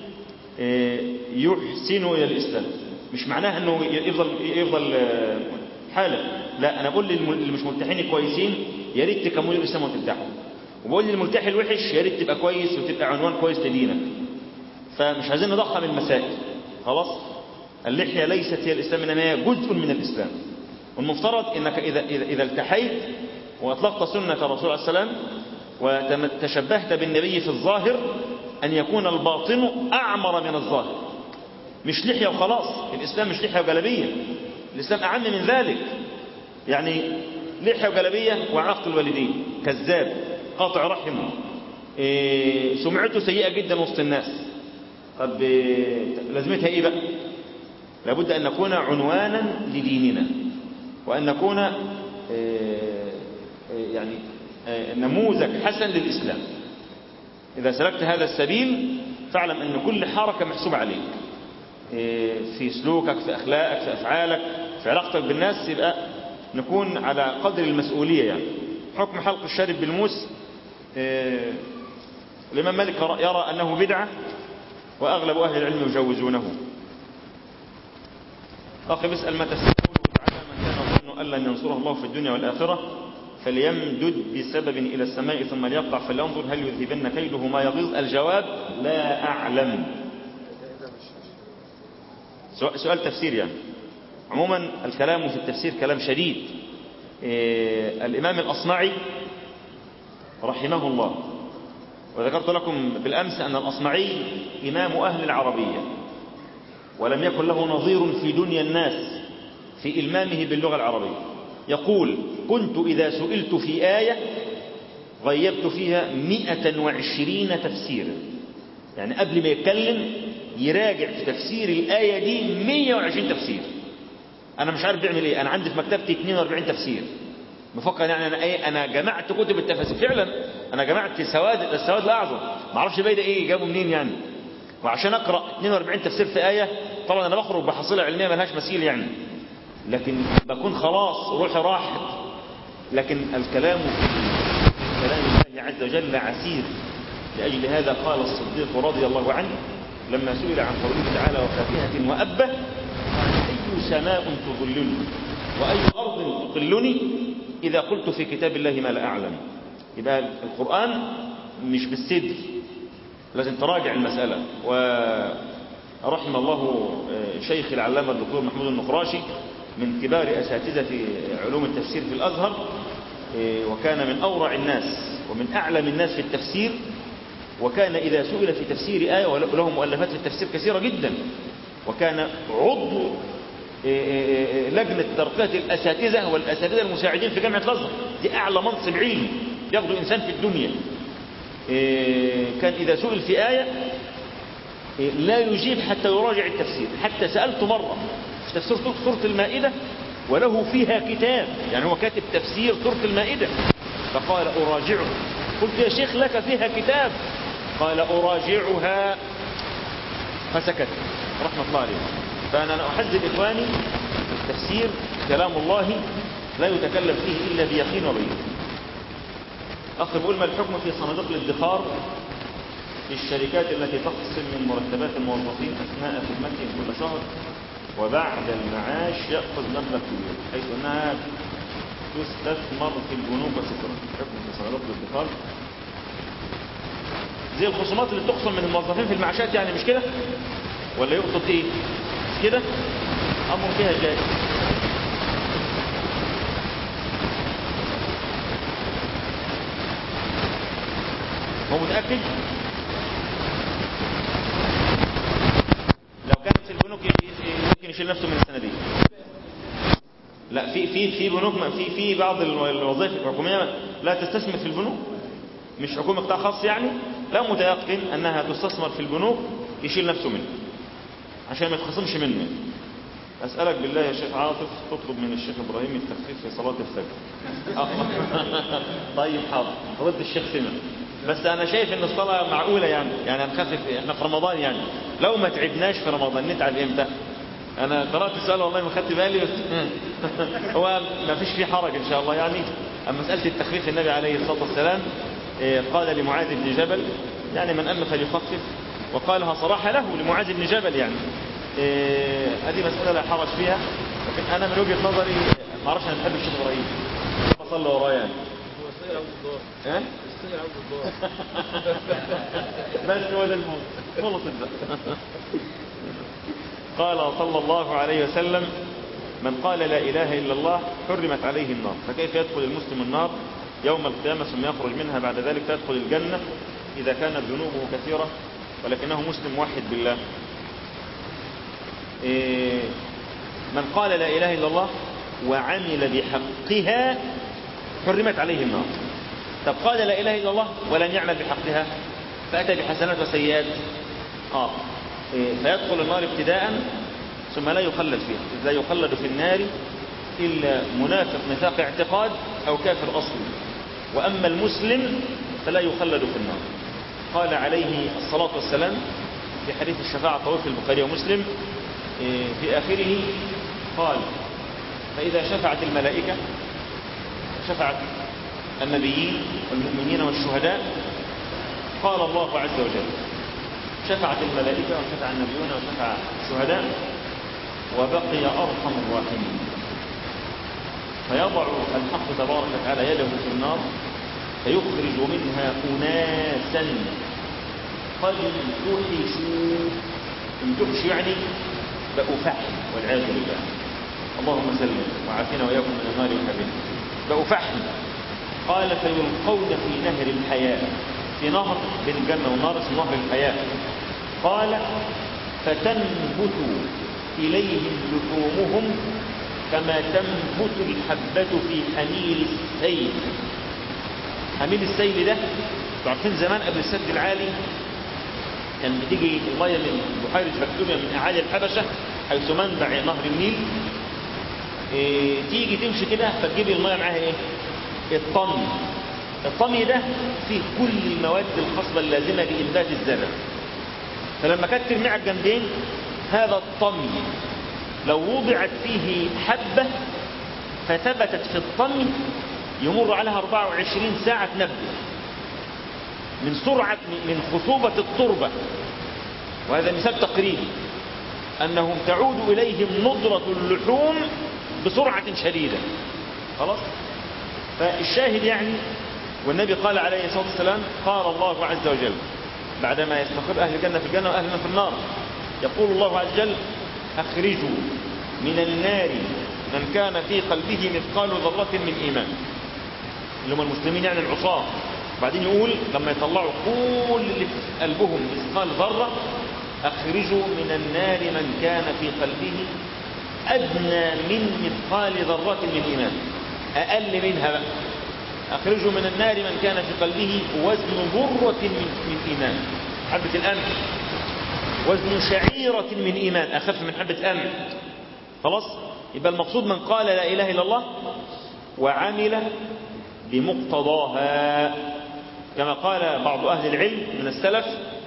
يحسن إلى الإسلام مش معناها أنه يفضل, يفضل حالة لا أنا بقول اللي مش ملتحين كويسين يا ريت تكملوا الإسلام وتلتحوا وبقول للملتحي الوحش يا ريت تبقى كويس وتبقى عنوان كويس لدينك فمش عايزين نضخم المسائل خلاص اللحية ليست هي الإسلام إنما هي جزء من الإسلام والمفترض إنك إذا, إذا, إذا التحيت وأطلقت سنة الرسول عليه السلام وتشبهت بالنبي في الظاهر أن يكون الباطن أعمر من الظاهر مش لحية وخلاص الإسلام مش لحية وجلبية الإسلام أعم من ذلك يعني لحية وجلبية وعاق الوالدين كذاب قاطع رحمه إيه سمعته سيئة جدا وسط الناس طب إيه لازمتها ايه بقى لابد ان نكون عنوانا لديننا وان نكون يعني نموذج حسن للإسلام إذا سلكت هذا السبيل فاعلم أن كل حركة محسوب عليك في سلوكك في أخلاقك في أفعالك في علاقتك بالناس يبقى نكون على قدر المسؤولية يعني حكم حلق الشارب بالموس الإمام مالك يرى أنه بدعة وأغلب أهل العلم يجوزونه أخي بيسأل متى سيقول تعالى من كان ظن أن لن ينصره الله في الدنيا والآخرة فليمدد بسبب إلى السماء ثم ليقطع فلينظر هل يذهبن كيده ما يغيظ الجواب لا أعلم سؤال تفسير يعني عموما الكلام في التفسير كلام شديد إيه الإمام الأصمعي رحمه الله وذكرت لكم بالأمس أن الأصمعي إمام أهل العربية ولم يكن له نظير في دنيا الناس في إلمامه باللغة العربية يقول كنت إذا سئلت في آية غيبت فيها مئة وعشرين تفسيرا يعني قبل ما يتكلم يراجع في تفسير الآية دي 120 تفسير أنا مش عارف بيعمل إيه أنا عندي في مكتبتي 42 تفسير مفكر يعني أنا إيه أنا جمعت كتب التفاسير فعلا أنا جمعت سواد السواد الأعظم ما اعرفش باقي ده إيه جابوا منين يعني وعشان أقرأ 42 تفسير في آية طبعا أنا بخرج بحصيلة علمية ملهاش مثيل يعني لكن بكون خلاص روحي راحت لكن الكلام في كلام الله عز وجل عسير لأجل هذا قال الصديق رضي الله عنه لما سئل عن قوله تعالى وفاكهة وأبة قال أي سماء تظلني وأي أرض تقلني إذا قلت في كتاب الله ما لا أعلم يبقى القرآن مش بالسدر لازم تراجع المسألة ورحم الله شيخ العلامة الدكتور محمود النقراشي من كبار أساتذة علوم التفسير في الأزهر وكان من أورع الناس ومن أعلم الناس في التفسير وكان إذا سئل في تفسير آية وله مؤلفات في التفسير كثيرة جدا وكان عضو لجنة ترقية الأساتذة والأساتذة المساعدين في جامعة الأزهر دي أعلى منصب علمي ياخده إنسان في الدنيا كان إذا سئل في آية لا يجيب حتى يراجع التفسير حتى سألت مرة في تفسير سورة المائدة وله فيها كتاب يعني هو كاتب تفسير سورة المائدة فقال أراجعه قلت يا شيخ لك فيها كتاب قال أراجعها فسكت رحمة الله عليه فأنا أحذر إخواني التفسير كلام الله لا يتكلم فيه إلا بيقين وبين أخي بقول ما الحكم في صناديق الادخار للشركات التي تخصم من مرتبات الموظفين أثناء خدمتهم كل شهر وبعد المعاش يأخذ مبلغ كبير حيث أنها تستثمر في البنوك وسترا حكم في صناديق الادخار زي الخصومات اللي بتخصم من الموظفين في المعاشات يعني مش كده ولا يقصد ايه مش كده امر فيها جائز هو متأكد لو كانت في البنوك ممكن يشيل نفسه من السنة دي لا في في في بنوك في في بعض الوظائف الحكومية لا تستثمر في البنوك مش حكومة قطاع خاص يعني لا متيقن أنها تستثمر في البنوك يشيل نفسه منه عشان ما يتخصمش منه أسألك بالله يا شيخ عاطف تطلب من الشيخ إبراهيم التخفيف في صلاة الفجر طيب حاضر رد الشيخ سمع بس أنا شايف إن الصلاة معقولة يعني يعني هنخفف إحنا في رمضان يعني لو ما تعبناش في رمضان نتعب إمتى أنا قرأت السؤال والله ما خدت بالي بس هو ما فيش فيه حرج إن شاء الله يعني أما مسألة التخفيف النبي عليه الصلاة والسلام قال لمعاذ بن جبل يعني من أم فليخفف وقالها صراحة له لمعاذ بن جبل يعني هذه مسألة لا حرج فيها لكن أنا من وجهة نظري ما أعرفش أنا بحب الشيخ إبراهيم بصلي وراه يعني هو السير عاوز الدور ها؟ السير عاوز الدور بس هو ده الموضوع خلصت بقى قال صلى الله عليه وسلم من قال لا إله إلا الله حرمت عليه النار فكيف يدخل المسلم النار يوم القيامة ثم يخرج منها بعد ذلك تدخل الجنة إذا كانت ذنوبه كثيرة ولكنه مسلم موحد بالله إيه من قال لا إله إلا الله وعمل بحقها حرمت عليه النار طب قال لا إله إلا الله ولم يعمل بحقها فأتى بحسنات وسيئات آه إيه فيدخل النار ابتداء ثم لا يخلد فيها لا يخلد في النار إلا منافق نفاق اعتقاد أو كافر أصلي وأما المسلم فلا يخلد في النار قال عليه الصلاة والسلام في حديث الشفاعة الطويل في البخاري ومسلم في آخره قال فإذا شفعت الملائكة شفعت النبيين والمؤمنين والشهداء قال الله عز وجل شفعت الملائكة وشفع النبيون وشفع الشهداء وبقي أرحم الراحمين فيضع الحق تبارك وتعالى يده في النار فيخرج منها أناسا قد انتحشوا انتحش يعني بقوا فحم والعياذ بالله اللهم سلم وعافنا وإياكم من النار وحبنا بقوا فحم قال فيلقون في نهر الحياة في نهر بين الجنة والنار اسمه نهر الحياة قال فتنبت إليهم لحومهم كما تنبت الحبة في حميل السيل حميل السيل ده عارفين زمان قبل السد العالي كان بتيجي المية من بحيرة فكتوريا من أعالي الحبشة حيث منبع نهر النيل إيه تيجي تمشي كده فتجيب المية معاها ايه الطمي الطمي ده فيه كل المواد الخصبة اللازمة لإنبات الزرع فلما كانت ترمي على الجنبين هذا الطمي لو وضعت فيه حبة فثبتت في الطمي يمر عليها 24 ساعة تنبت من سرعة من خصوبة التربة وهذا مثال تقريبي أنهم تعود إليهم نضرة اللحوم بسرعة شديدة خلاص فالشاهد يعني والنبي قال عليه الصلاة والسلام قال الله عز وجل بعدما يستقر أهل الجنة في الجنة وأهلنا في النار يقول الله عز وجل أخرجوا من النار من كان في قلبه مثقال ذرة من إيمان اللي هم المسلمين يعني العصاة بعدين يقول لما يطلعوا كل اللي في قلبهم مثقال ذرة أخرجوا من النار من كان في قلبه أدنى من مثقال ذرة من إيمان أقل منها بقى أخرجوا من النار من كان في قلبه وزن ذرة من, من إيمان حبة الأمر وزن شعيرة من إيمان أخف من حبة الأمر خلاص يبقى المقصود من قال لا إله إلا الله وعمل بمقتضاها كما قال بعض أهل العلم من السلف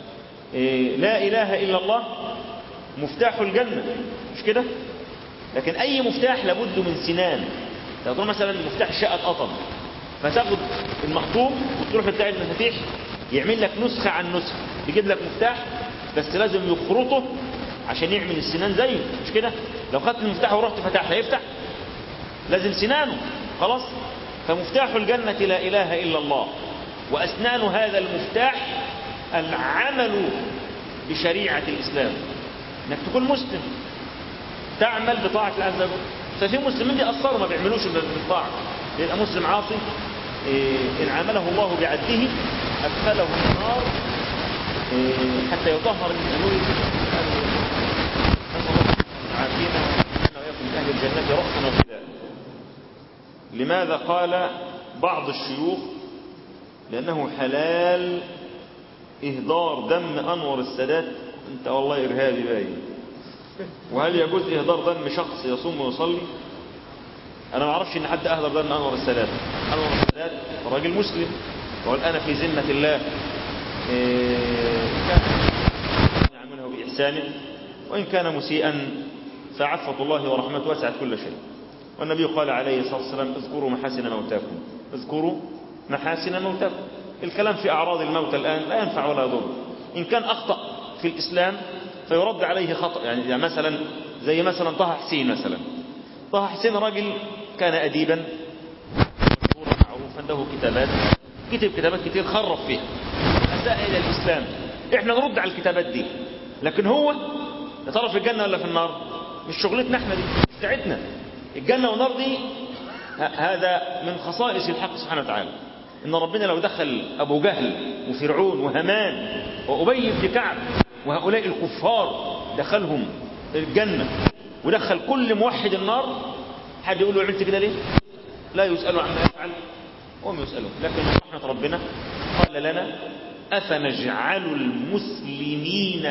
لا إله إلا الله مفتاح الجنة مش كده لكن أي مفتاح لابد من سنان تقول مثلا مفتاح شقة قطن فتاخد المخطوب وتروح بتاع المفاتيح يعمل لك نسخة عن نسخة يجيب لك مفتاح بس لازم يخرطه عشان يعمل السنان زيه مش كده لو خدت المفتاح ورحت فتحت هيفتح لازم سنانه خلاص فمفتاح الجنة لا إله إلا الله وأسنان هذا المفتاح العمل بشريعة الإسلام انك تكون مسلم تعمل بطاعة الله عز وجل ففي مسلمين بيأثروا ما بيعملوش بالطاعة يبقى مسلم عاصي إيه إن عامله الله بعده أدخله النار إيه حتى يطهر من أمور عافينا ويكون من أهل الجنة رأسا وفداء لماذا قال بعض الشيوخ لأنه حلال إهدار دم أنور السادات أنت والله إرهابي باين وهل يجوز إهدار دم شخص يصوم ويصلي أنا ما أعرفش إن حد أهدر دم أنور السادات أنور السادات راجل مسلم والآن في ذمة الله إيه كان يعمله بإحسانه وإن كان مسيئا فعفة الله ورحمته وسعت كل شيء والنبي قال عليه الصلاة والسلام اذكروا محاسن موتاكم اذكروا محاسن موتاكم الكلام في أعراض الموت الآن لا ينفع ولا يضر إن كان أخطأ في الإسلام فيرد عليه خطأ يعني, يعني مثلا زي مثلا طه حسين مثلا طه حسين رجل كان أديبا مشهورا معروفا له كتابات كتب كتابات كتير خرف فيها أساء إلى الإسلام إحنا نرد على الكتابات دي لكن هو يا ترى في الجنة ولا في النار مش شغلتنا احنا دي مش بتاعتنا الجنة والنار دي هذا من خصائص الحق سبحانه وتعالى إن ربنا لو دخل أبو جهل وفرعون وهمان وأبي بن كعب وهؤلاء الكفار دخلهم الجنة ودخل كل موحد النار حد يقول له عملت كده ليه لا يسأل عما يفعل وهم يسألون لكن رحمة ربنا قال لنا أفنجعل المسلمين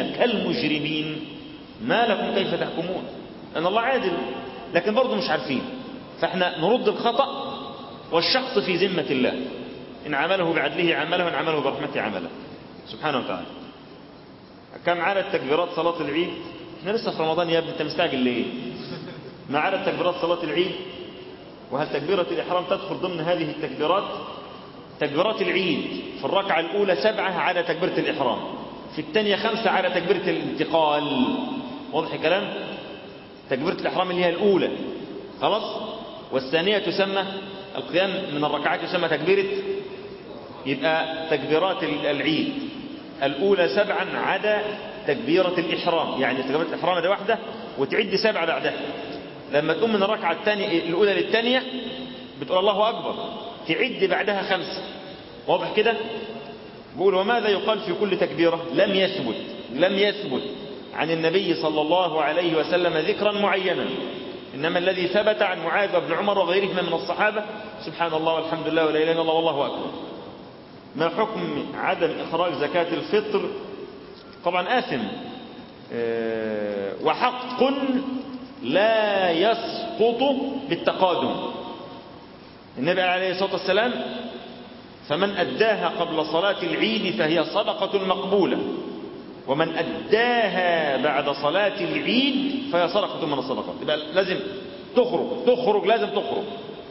كالمجرمين ما لكم كيف تحكمون أن الله عادل لكن برضه مش عارفين فاحنا نرد الخطأ والشخص في ذمة الله إن عمله بعدله عمله وإن عمله برحمته عمله سبحانه وتعالى كم عدد تكبيرات صلاة العيد احنا لسه في رمضان يا ابني انت مستعجل ليه ما عدد تكبيرات صلاة العيد وهل تكبيرة الإحرام تدخل ضمن هذه التكبيرات تكبيرات العيد في الركعة الأولى سبعة على تكبيرة الإحرام في الثانية خمسة على تكبيرة الانتقال واضح الكلام تكبيرة الإحرام اللي هي الأولى خلاص والثانية تسمى القيام من الركعات يسمى تكبيرة يبقى تكبيرات العيد الأولى سبعا عدا تكبيرة الإحرام يعني تكبيرة الإحرام دي واحدة وتعد سبعة بعدها لما تقوم من الركعة الثانية الأولى للثانية بتقول الله أكبر تعد بعدها خمسة واضح كده بقول وماذا يقال في كل تكبيرة لم يثبت لم يثبت عن النبي صلى الله عليه وسلم ذكرا معينا إنما الذي ثبت عن معاذ وابن عمر وغيرهما من الصحابة سبحان الله والحمد لله ولا إله إلا الله والله أكبر ما حكم عدم إخراج زكاة الفطر طبعا آثم أه وحق لا يسقط بالتقادم النبي عليه الصلاة والسلام فمن أداها قبل صلاة العيد فهي صدقة مقبولة ومن أداها بعد صلاة العيد فهي صدقة من الصدقات يبقى لازم تخرج تخرج لازم تخرج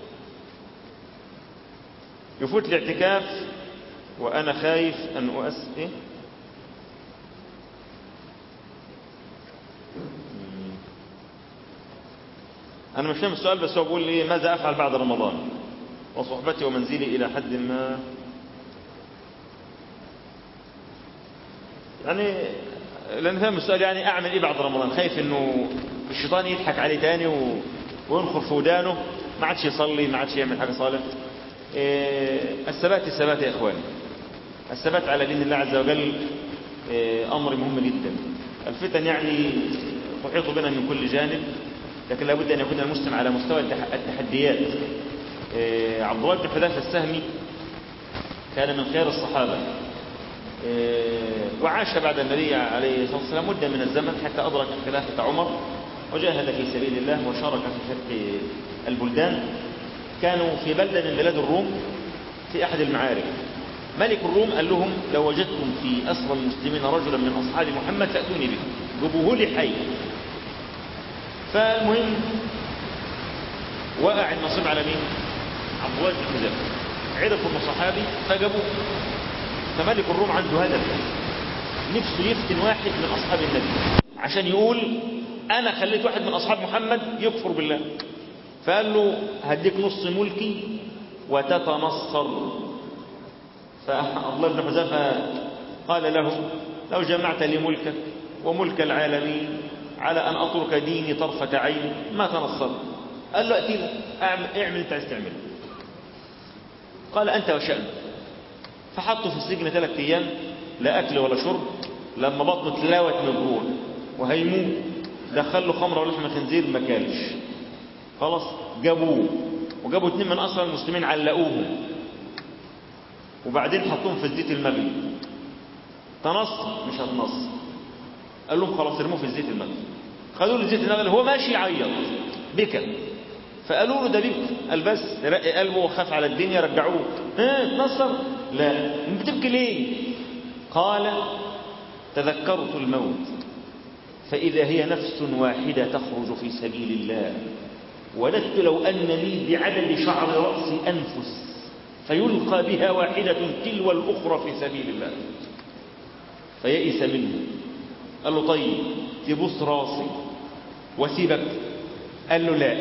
يفوت الاعتكاف وأنا خايف أن أؤس إيه؟ أنا مش فاهم السؤال بس هو بيقول لي ماذا أفعل بعد رمضان وصحبتي ومنزلي إلى حد ما يعني لأن فاهم السؤال يعني أعمل إيه بعد رمضان خايف إنه الشيطان يضحك عليه تاني و... وينخر في ودانه ما عادش يصلي ما عادش يعمل حاجة صالح إيه الثبات الثبات يا إخواني الثبات على دين الله عز وجل إيه أمر مهم جدا الفتن يعني تحيط بنا من كل جانب لكن لابد أن يكون المسلم على مستوى التحديات إيه عبد الله بن حذافة السهمي كان من خير الصحابة وعاش بعد النبي عليه الصلاة والسلام مدة من الزمن حتى أدرك خلافة عمر وجاهد في سبيل الله وشارك في فتح البلدان كانوا في بلدة من بلاد الروم في أحد المعارك ملك الروم قال لهم لو وجدتم في أسرى المسلمين رجلا من أصحاب محمد فأتوني به جبوه لي حي فالمهم وقع النصيب على مين عبد الله بن حذافة عرفوا انه صحابي فجابوه فملك الروم عنده هدف نفسه يفتن واحد من أصحاب النبي عشان يقول أنا خليت واحد من أصحاب محمد يكفر بالله فقال له هديك نص ملكي وتتنصر فعبد الله بن حذافة قال له لو جمعت لي ملكك وملك العالمين على أن أترك ديني طرفة عين ما تنصر قال له أتي اعمل, اعمل انت عايز تعمله قال أنت وشأنك فحطه في السجن ثلاثة أيام لا أكل ولا شرب لما بطنه تلاوت من الجوع وهيموت دخل له خمر ولحم خنزير ما كانش خلاص جابوه وجابوا اتنين من أسرى المسلمين علقوهم وبعدين حطوهم في الزيت المغلي تنصر مش هتنصر قال لهم خلاص ارموه في الزيت المغلي خدوا له الزيت المغلي هو ماشي يعيط بكى فقالوا له ده بيك قال بس رق قلبه وخاف على الدنيا رجعوه ها اتنصر لا بتبكي ليه قال تذكرت الموت فإذا هي نفس واحدة تخرج في سبيل الله وددت لو أن لي بعدد شعر رأسي أنفس فيلقى بها واحدة تلو الأخرى في سبيل الله فيئس منه قال له طيب تبص راسي وسيبك قال له لا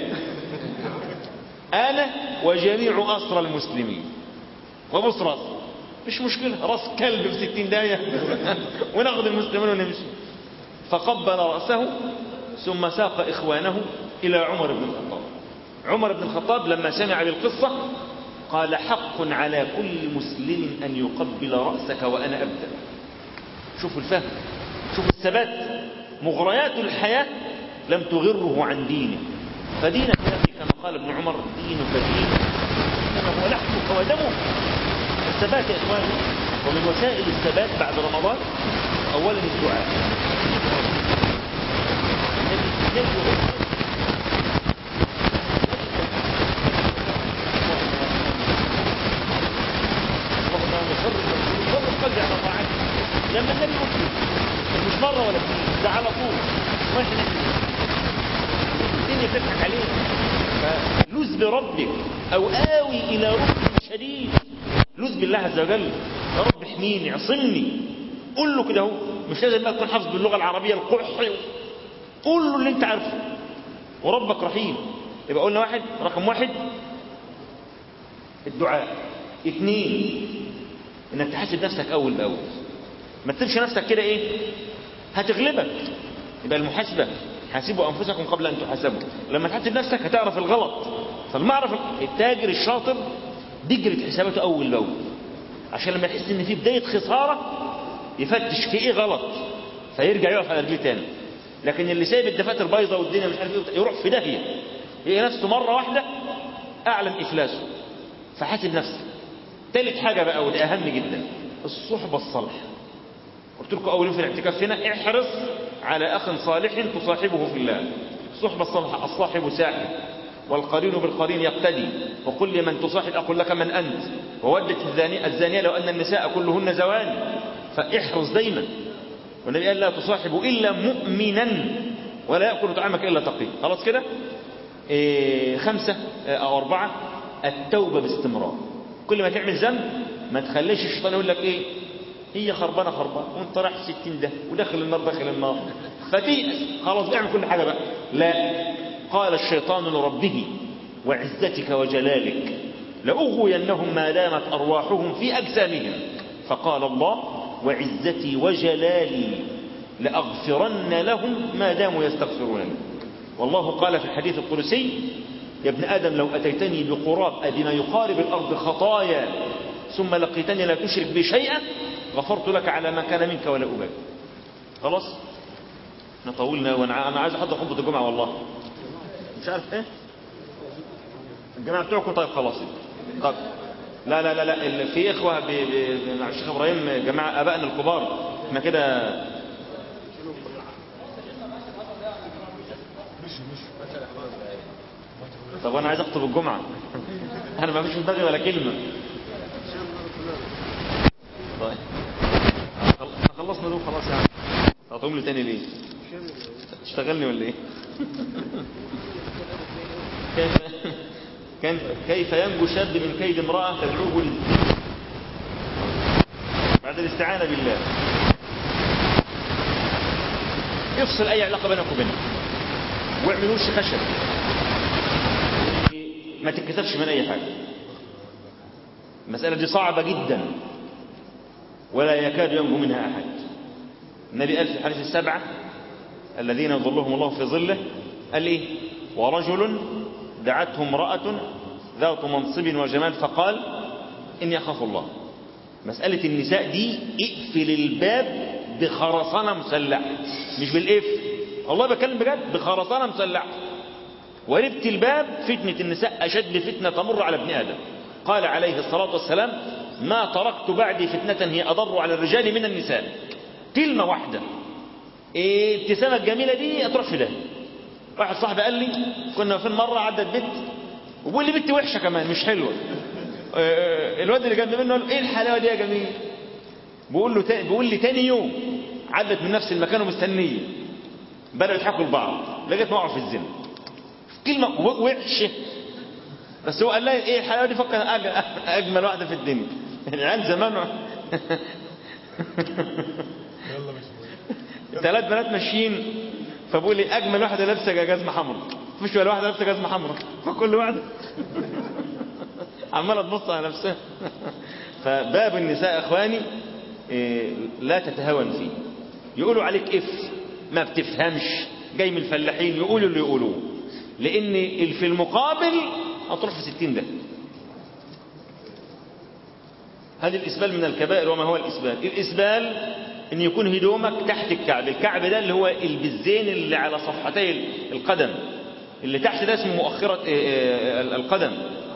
أنا وجميع أسرى المسلمين وبص راسي مش مشكلة راس كلب في ستين داية وناخد المسلمين ونمشي فقبل رأسه ثم ساق إخوانه إلى عمر بن الخطاب عمر بن الخطاب لما سمع بالقصة قال حق على كل مسلم أن يقبل رأسك وأنا أبدأ شوفوا الفهم شوفوا الثبات مغريات الحياة لم تغره عن دينه فدينك كما قال ابن عمر دينك دين إنما هو لحمك ودمك الثبات يا إخواني ومن وسائل الثبات بعد رمضان أولا الدعاء النبي واجري على طاعته لما النبي يقول كده مش مره ولا اتنين ده على طول واحنا نعمل الدنيا بتضحك عليك فلوذ بربك او اوي الى ركن شديد لوذ بالله عز وجل يا رب احميني عصمني قول له كده اهو مش لازم بقى تكون حافظ باللغه العربيه القحي قول له اللي انت عارفه وربك رحيم يبقى قلنا واحد رقم واحد الدعاء اثنين انك تحاسب نفسك اول باول ما تسيبش نفسك كده ايه هتغلبك يبقى المحاسبه حاسبوا انفسكم قبل ان تحاسبوا لما تحاسب نفسك هتعرف الغلط فالمعرف التاجر الشاطر بيجري حساباته اول باول عشان لما يحس ان في بدايه خساره يفتش في ايه غلط فيرجع يقف على رجليه تاني لكن اللي سايب الدفاتر بايظه والدنيا مش عارف ايه يروح في داهيه هي نفسه مره واحده اعلن افلاسه فحاسب نفسك ثالث حاجه بقى ودي اهم جدا الصحبه الصالحه قلت لكم اول يوم في الاعتكاف هنا احرص على اخ صالح تصاحبه في الله الصحبه الصالحه الصاحب ساحب والقرين بالقرين يقتدي وقل لمن تصاحب اقول لك من انت وودت الزانيه الزانيه لو ان النساء كلهن زواني فاحرص دايما والنبي قال لا تصاحب الا مؤمنا ولا ياكل طعامك الا تقي خلاص كده إيه خمسه او اربعه التوبه باستمرار كل ما تعمل ذنب ما تخليش الشيطان يقول لك ايه هي خربانه خربانه وانت رايح 60 ده وداخل النار داخل النار فتيأس خلاص اعمل كل حاجه بقى لا قال الشيطان لربه وعزتك وجلالك لأغوينهم ما دامت أرواحهم في أجسامهم فقال الله وعزتي وجلالي لأغفرن لهم ما داموا يستغفرون والله قال في الحديث القدسي يا ابن آدم لو أتيتني بقراب أي بما يقارب الأرض خطايا ثم لقيتني لا تشرك بي شيئا غفرت لك على ما كان منك ولا أبالي خلاص احنا طولنا وانا انا عايز احضر خطبه الجمعه والله مش عارف ايه الجماعه بتوعكم طيب خلاص طيب لا لا لا لا في اخوه ب... ب... مع الشيخ ابراهيم جماعه ابائنا الكبار احنا كده طب انا عايز اخطب الجمعه انا ما فيش في دماغي ولا كلمه طيب احنا خلصنا دول خلاص يعني هتقوم لي تاني ليه تشتغلني ولا ايه كيف كان كيف ينجو شاب من كيد امرأة تدعوه للزنا بعد الاستعانة بالله افصل اي علاقة بينك وبينه واعمل وش خشب ما تتكسفش من اي حاجة المسألة دي صعبة جدا ولا يكاد ينجو منها احد النبي قال في الحديث السبعة الذين يظلهم الله في ظله قال ايه ورجل دعته امرأة ذات منصب وجمال فقال إني أخاف الله مسألة النساء دي اقفل الباب بخرسانة مسلحة مش بالقفل والله بكلم بجد بخرسانة مسلحة وربت الباب فتنة النساء أشد فتنة تمر على ابن آدم قال عليه الصلاة والسلام ما تركت بعدي فتنة هي أضر على الرجال من النساء كلمة واحدة إيه ابتسامة الجميلة دي أتروح في ده واحد صاحبي قال لي كنا في مرة عدت بنت وبقول لي بنتي وحشة كمان مش حلوة آه الواد اللي جنب منه قال ايه الحلاوة دي يا جميل بقول له تاني بيقول لي تاني يوم عدت من نفس المكان ومستنية بدأوا يضحكوا لبعض لقيت وقعوا في الزنا كلمة وحشة بس هو قال لي ايه الحلاوة دي فكر اجمل واحدة في الدنيا العيال زمان ثلاث بنات ماشيين فبقول لي اجمل واحده لابسه جزمه حمراء مفيش ولا واحده لابسه جزمه حمراء فكل واحده عماله تبص على نفسها فباب النساء اخواني إيه لا تتهاون فيه يقولوا عليك اف ما بتفهمش جاي من الفلاحين يقولوا اللي يقولوه لان في المقابل هتروح في ستين ده هذه الاسبال من الكبائر وما هو الاسبال الاسبال ان يكون هدومك تحت الكعب الكعب ده اللي هو البزين اللي على صفحتي القدم اللي تحت ده اسمه مؤخرة القدم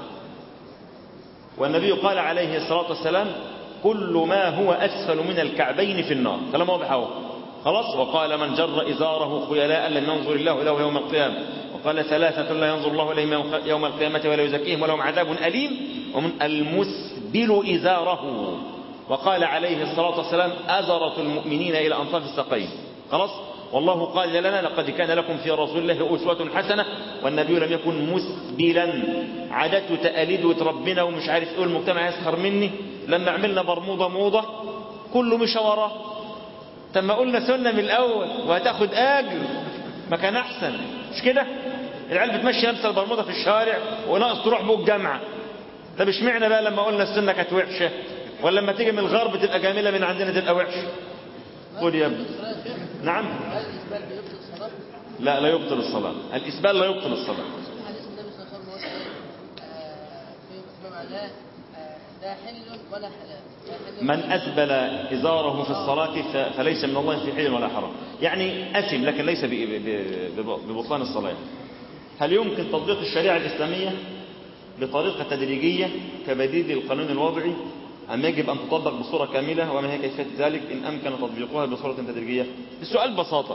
والنبي قال عليه الصلاة والسلام كل ما هو أسفل من الكعبين في النار كلام واضح اهو خلاص وقال من جر إزاره خيلاء لن ينظر الله له يوم القيامة وقال ثلاثة لا ينظر الله إليهم يوم القيامة ولا يزكيهم ولهم عذاب أليم ومن المسبل إزاره وقال عليه الصلاة والسلام أزرة المؤمنين إلى أنصاف الساقين خلاص والله قال لنا لقد كان لكم في رسول الله أسوة حسنة والنبي لم يكن مسبلا عادته تقاليد وتربنا ومش عارف ايه المجتمع يسخر مني لما عملنا برموضة موضة كله مش وراه طب ما قلنا سنة من الأول وهتاخد أجر ما كان أحسن مش كده العيال بتمشي لابسه البرموده في الشارع وناقص تروح بوك جامعه طب اشمعنى بقى لما قلنا السنه كانت وحشه ولا لما تيجي من الغرب تبقى جميله من عندنا تبقى وحشه قول يا ابني نعم هل الإسبال بيبطل الصلاة؟ لا لا يبطل الصلاه الاسبال لا يبطل الصلاه في حديث النبي صلى الله عليه وسلم آه، في في معناه آه، لا حل ولا حلال لا حل من أسبل إزاره في الصلاة ف- فليس من الله في حل ولا حرام يعني أثم لكن ليس ب- ب- ب- ببطلان الصلاة هل يمكن تطبيق الشريعة الإسلامية بطريقة تدريجية كبديل القانون الوضعي أم يجب أن تطبق بصورة كاملة وما هي كيفية ذلك إن أمكن تطبيقها بصورة تدريجية السؤال ببساطة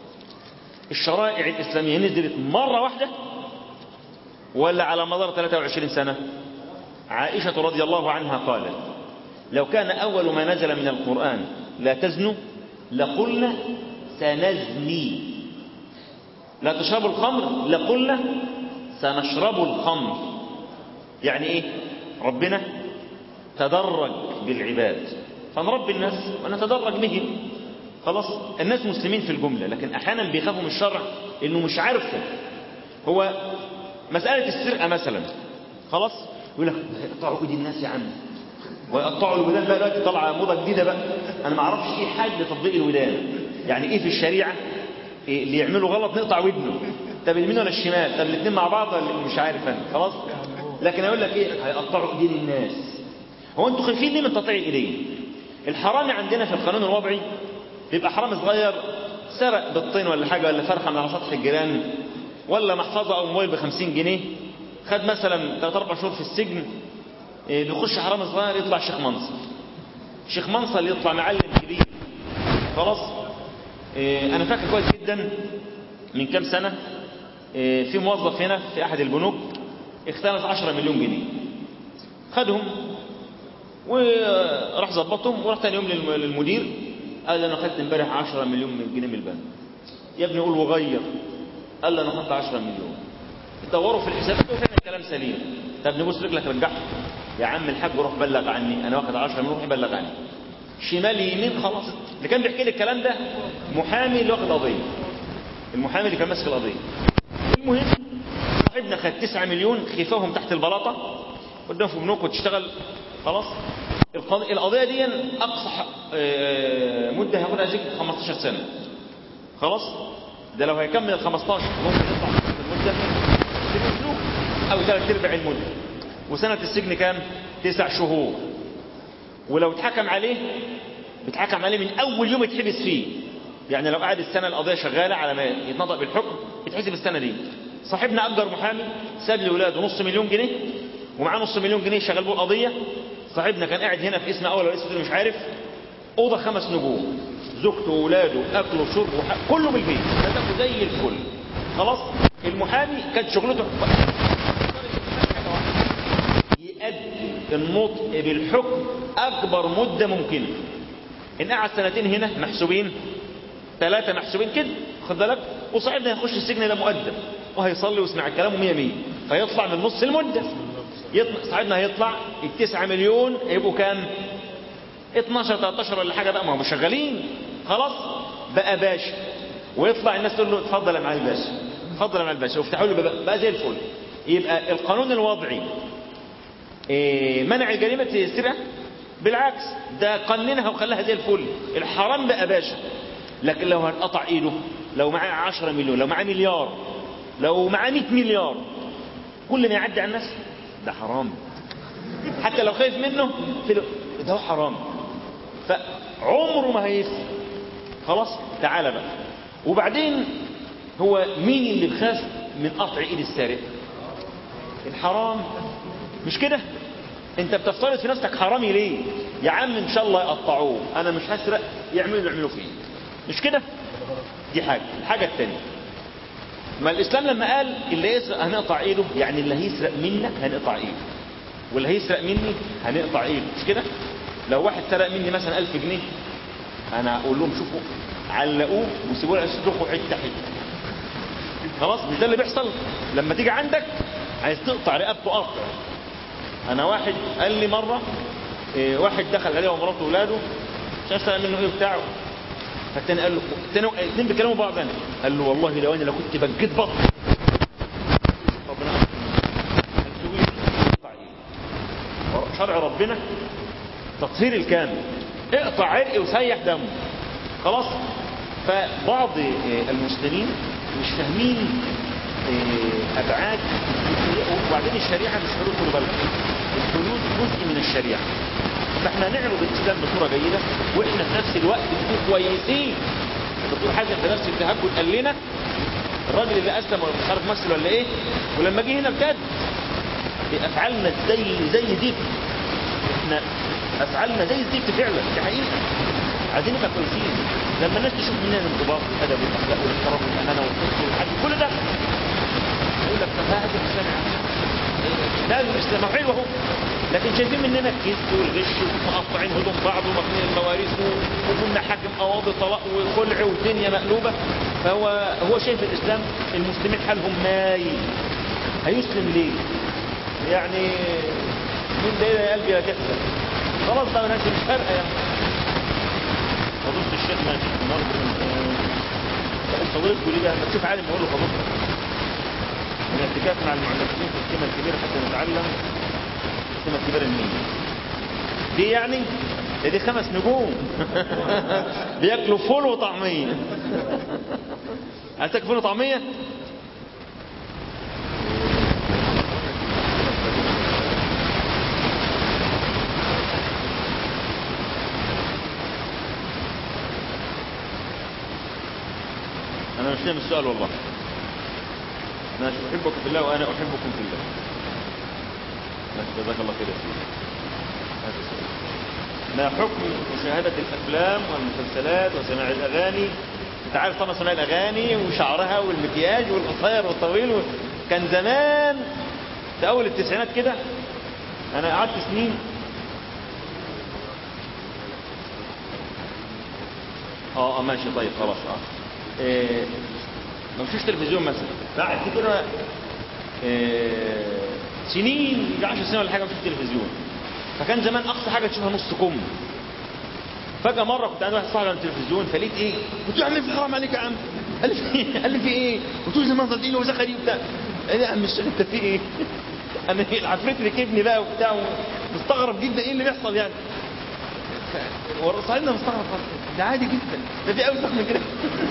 الشرائع الإسلامية نزلت مرة واحدة ولا على مدار 23 سنة عائشة رضي الله عنها قالت لو كان أول ما نزل من القرآن لا تزنوا لقلنا سنزني لا تشربوا الخمر لقلنا سنشرب الخمر يعني ايه ربنا تدرج بالعباد فنربي الناس ونتدرج بهم خلاص الناس مسلمين في الجملة لكن احيانا بيخافوا من الشرع انه مش عارفه هو مسألة السرقة مثلا خلاص يقول لك يقطعوا ايدي الناس يا عم ويقطعوا الودان بقى دلوقتي طالعه موضه جديده بقى انا ما اعرفش ايه حد لتطبيق الودان يعني ايه في الشريعه إيه اللي يعملوا غلط نقطع ودنه طب اليمين ولا الشمال طب الاثنين مع بعض ولا مش عارف انا خلاص لكن اقول لك ايه هيقطعوا ايدين الناس هو انتوا خايفين ليه من تقطيع الايدين الحرامي عندنا في القانون الوضعي بيبقى حرامي صغير سرق بالطين ولا حاجه ولا فرخه من على سطح الجيران ولا محفظه او موبايل ب 50 جنيه خد مثلا 3 4 شهور في السجن إيه، بيخش حرامي صغير يطلع شيخ منصر شيخ منصر يطلع معلم كبير خلاص إيه، انا فاكر كويس جدا من كام سنه إيه، في موظف هنا في احد البنوك اختلف 10 مليون جنيه خدهم وراح ظبطهم وراح تاني يوم للم- للمدير قال انا خدت امبارح 10 مليون من جنيه من البنك يا ابني قول وغير قال لي انا خدت 10 مليون دوروا في الحسابات وفعلا الكلام سليم طب نبص رجلك رجعها يا عم الحاج روح بلغ عني انا واخد 10 مليون روح بلغ عني شمال يمين خلاص اللي كان بيحكي لي الكلام ده محامي اللي واخد قضيه المحامي اللي كان ماسك القضيه المهم صاحبنا خد 9 مليون خفاهم تحت البلاطه قدام في بنوك وتشتغل خلاص القض- القضيه دي اقصى ح- آه، مده هياخدها سجن 15 سنه خلاص ده لو هيكمل ال 15 ممكن يطلع من المده سجن سلوك او ثلاث ارباع المده وسنه السجن كام؟ تسع شهور ولو اتحكم عليه بيتحكم عليه من اول يوم يتحبس فيه يعني لو قعد السنه القضيه شغاله على ما يتنطق بالحكم يتحسب السنه دي صاحبنا اجر محامي ساب لاولاده نص مليون جنيه ومعاه نص مليون جنيه شغال بيه القضيه صاحبنا كان قاعد هنا في اسم اول ولا اسم تاني مش عارف اوضه خمس نجوم زوجته واولاده اكل وشرب وح... كله بالبيت هتاكل زي الفل خلاص المحامي كانت شغلته يؤدي النطق بالحكم اكبر مده ممكنه ان قعد سنتين هنا محسوبين ثلاثه محسوبين كده خد بالك وصاحبنا هيخش السجن ده مؤدب وهيصلي ويسمع الكلام ومية مية فيطلع من نص المده يطلع صاحبنا هيطلع التسعة مليون يبقوا كام 12 13 ولا حاجه بقى ما هم شغالين خلاص بقى باشا ويطلع الناس تقول له اتفضل يا معالي الباشا اتفضل يا معالي الباشا وافتحوا له بقى, بقى زي الفل يبقى القانون الوضعي إيه، منع جريمة السرقة بالعكس ده قننها وخلاها زي الفل الحرام بقى باشا لكن لو هنقطع ايده لو معاه 10 مليون لو معاه مليار لو معاه 100 مليار كل ما يعدي على الناس ده حرام حتى لو خايف منه في له- ده هو حرام فعمره ما هيفرق خلاص تعالى بقى وبعدين هو مين اللي بخاف من قطع ايد السارق الحرام مش كده انت بتفترض في نفسك حرامي ليه يا عم ان شاء الله يقطعوه انا مش هسرق يعملوا اللي يعملوا فيه مش كده دي حاجه الحاجه الثانيه ما الاسلام لما قال اللي يسرق هنقطع ايده يعني اللي هيسرق منك هنقطع ايده واللي هيسرق مني هنقطع ايده مش كده لو واحد سرق مني مثلا 1000 جنيه انا اقول لهم شوفوا علقوه وسيبوه يسلخوا حته حته خلاص مش ده اللي بيحصل لما تيجي عندك عايز تقطع رقبته قطع انا واحد قال لي مره إيه واحد دخل عليه ومراته واولاده عشان سرق منه ايه بتاعه فالتاني قال له التاني الاثنين بيكلموا بعض انا قال له والله لو انا لو كنت بجيت بطن ربنا هتسوي اقطع ايه شرع ربنا تطهير الكامل اقطع عرق وسيح دمه خلاص فبعض آه، المسلمين مش فاهمين آه، ابعاد وبعدين الشريعه مش حدود خدوا بالكم الحدود جزء من الشريعه فاحنا نعرض الاسلام بصوره جيده واحنا في نفس الوقت نكون كويسين الدكتور حازم في نفس التهجد قال لنا الراجل اللي اسلم ولا مش عارف ممثل ولا ايه ولما جه هنا ابتد بافعالنا زي زي زفت احنا افعالنا زي الزفت فعلا دي حقيقه عايزين نبقى كويسين لما الناس تشوف مننا الانضباط والادب والاخلاق والاحترام والامانه والصدق والعدل كل ده يقول لك طب هذا الاسلام يا عم. ده الاسلام هو حلو اهو لكن شايفين مننا الكذب والغش ومقطعين هدوم بعض وماكلين المواريث و- وكنا حاكم قواضي طلاق وخلع والدنيا مقلوبه فهو هو شايف الاسلام المسلمين حالهم مايل هيسلم ليه؟ يعني مين ده يا قلبي يا كده خلاص بقى ماشي مش فارقه يعني فضيلة الشيخ ماشي النهارده فضيلته ليه بقى؟ لما تشوف عالم يقول له فضيلتك الاعتكاف مع المعلمين في السمة الكبيرة حتى نتعلم السمة الكبيرة المين دي يعني ده دي خمس نجوم بياكلوا فول وطعمية عايز تاكل فول وطعمية انا مش فاهم السؤال والله انا احبك في الله وانا احبكم في الله ماشي، جزاك الله خير يا سيدي هذا السؤال. ما حكم مشاهدة الأفلام والمسلسلات وسماع الأغاني أنت عارف طبعا سماع الأغاني وشعرها والمكياج والقصير والطويل و... كان زمان في أول التسعينات كده أنا قعدت سنين اه اه ماشي طيب خلاص اه إيه ما مشوش تلفزيون مثلا بعد كده إيه سنين يجي 10 سنين ولا حاجه ما مشوش تلفزيون فكان زمان اقصى حاجه تشوفها نص كم فجاه مره كنت عند واحد صاحبي على التلفزيون فلقيت ايه قلت له يا عم في حرام عليك يا عم قال لي في ايه قال لي في ايه قلت له زي منظر دين وزخري وبتاع قال لي يا عم الشيخ انت في ايه انا إيه العفريت ركبني بقى وبتاع مستغرب جدا ايه اللي بيحصل يعني صاحبنا مستغرب خالص. ده عادي جدا ده في اوسخ من كده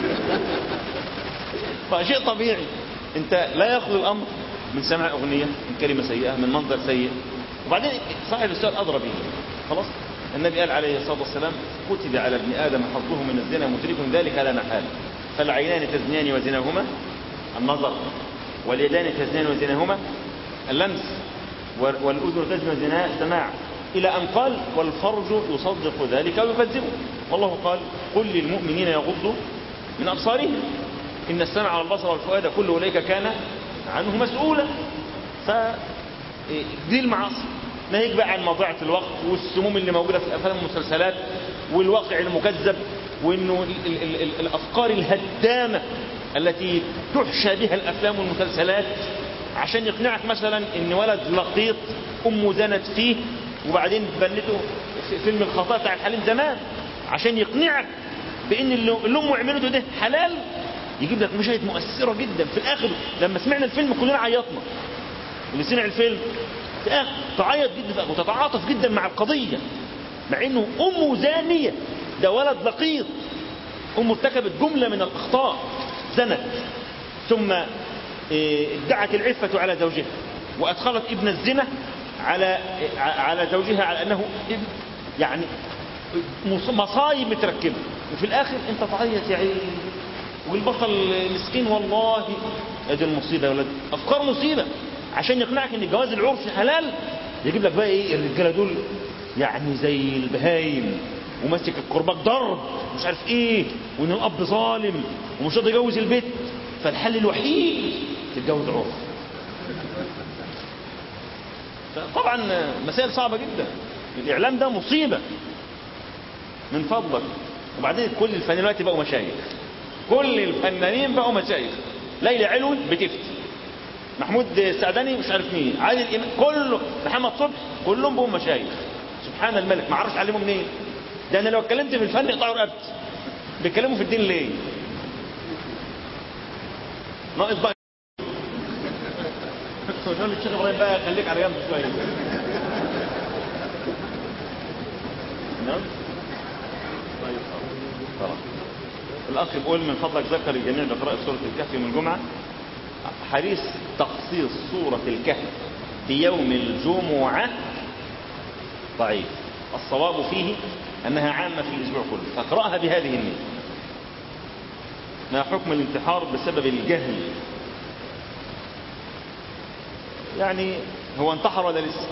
فشيء طبيعي انت لا ياخذ الامر من سماع اغنيه من كلمه سيئه من منظر سيء وبعدين صاحب السؤال ادرى به خلاص النبي قال عليه الصلاه والسلام كتب على ابن ادم حظه من الزنا مدرك ذلك لا محال فالعينان تزنيان وزناهما النظر واليدان تزنيان وزناهما اللمس وال- والاذن تزني وزناها السماع الى ان قال والفرج يصدق ذلك ويكذبه والله قال قل للمؤمنين يغضوا من ابصارهم ان السمع والبصر والفؤاد كل اولئك كان عنه مسؤولا ف إيه، دي المعاصي ناهيك بقى عن مضيعة الوقت والسموم اللي موجودة في الأفلام والمسلسلات والواقع المكذب وإنه ال ال ال ال الأفكار الهدامة التي تحشى بها الأفلام والمسلسلات عشان يقنعك مثلا إن ولد لقيط أمه زنت فيه وبعدين بنته في فيلم الخطاء بتاع الحليم زمان عشان يقنعك بإن اللي اللي أمه عملته ده حلال يجيب لك مشاهد مؤثرة جدا في الآخر لما سمعنا الفيلم كلنا عيطنا اللي سمع الفيلم في الآخر تعيط جدا وتتعاطف جدا مع القضية مع انه امه زانية ده ولد لقيط امه ارتكبت جملة من الاخطاء زنت ثم إيه، ادعت العفة على زوجها وادخلت ابن الزنا على على زوجها على انه ابن يعني مص- مصايب متركبة وفي الاخر انت تعيط يا عيني والبطل مسكين والله ادي المصيبة يا ولد افكار مصيبة عشان يقنعك ان الجواز العرفي حلال يجيب لك بقى ايه الرجاله دول يعني زي البهايم وماسك الكرباج ضرب مش عارف ايه وان الاب ظالم ومش راضي يجوز البيت فالحل الوحيد تتجوز عرف طبعا مسائل صعبة جدا الاعلام ده مصيبه من فضلك وبعدين كل الفنانين دلوقتي بقوا مشايخ كل الفنانين بقوا مشايخ ليلى علوي بتفتي محمود السعداني مش عارف مين عادل امام كله محمد صبحي كلهم بقوا مشايخ سبحان الملك ما اعرفش علمهم منين ده انا لو اتكلمت في الفن يقطعوا رقبتي بيتكلموا في الدين ليه ناقص بقى نقول للشيخ ابراهيم بقى خليك على جنب شويه نعم طيب خلاص الاخ بيقول من فضلك ذكر الجميع بقراءه سوره الكهف يوم الجمعه حديث تخصيص سوره الكهف بيوم الجمعه ضعيف الصواب فيه انها عامه في الاسبوع كله فاقراها بهذه النيه ما حكم الانتحار بسبب الجهل يعني هو انتحر ولا لسه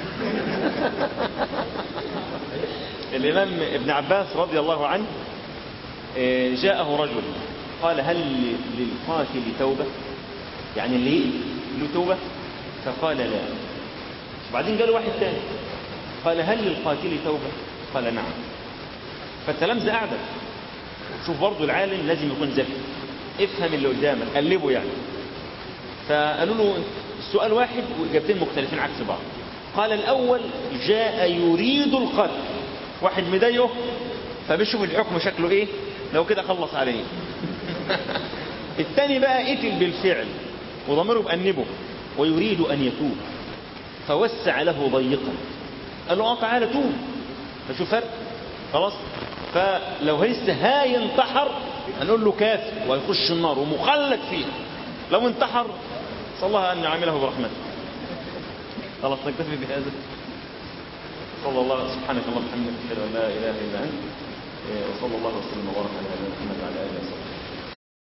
الإمام ابن عباس رضي الله عنه آه، جاءه رجل قال هل للقاتل توبة يعني اللي له توبة فقال لا وبعدين قال واحد تاني قال هل للقاتل توبة قال نعم فالتلامذة قاعدة شوف برضو العالم لازم يكون ذكي افهم اللي قدامك قلبه يعني فقالوا له السؤال واحد واجابتين مختلفين عكس بعض قال الاول جاء يريد القتل واحد مضايقه فبيشوف الحكم شكله ايه لو كده خلص عليه الثاني بقى قتل بالفعل وضميره بأنبه ويريد ان يتوب فوسع له ضيقا قال له اه تعالى توب فشوف فرق خلاص فلو لسه هينتحر هنقول له كافر وهيخش النار ومخلد فيها لو انتحر صلى الله ان يعامله برحمته خلاص نكتفي بهذا صلى الله سبحانك اللهم وبحمدك اشهد ان لا اله الا انت إيه، وصلى الله وسلم وبارك على نبينا محمد وعلى اله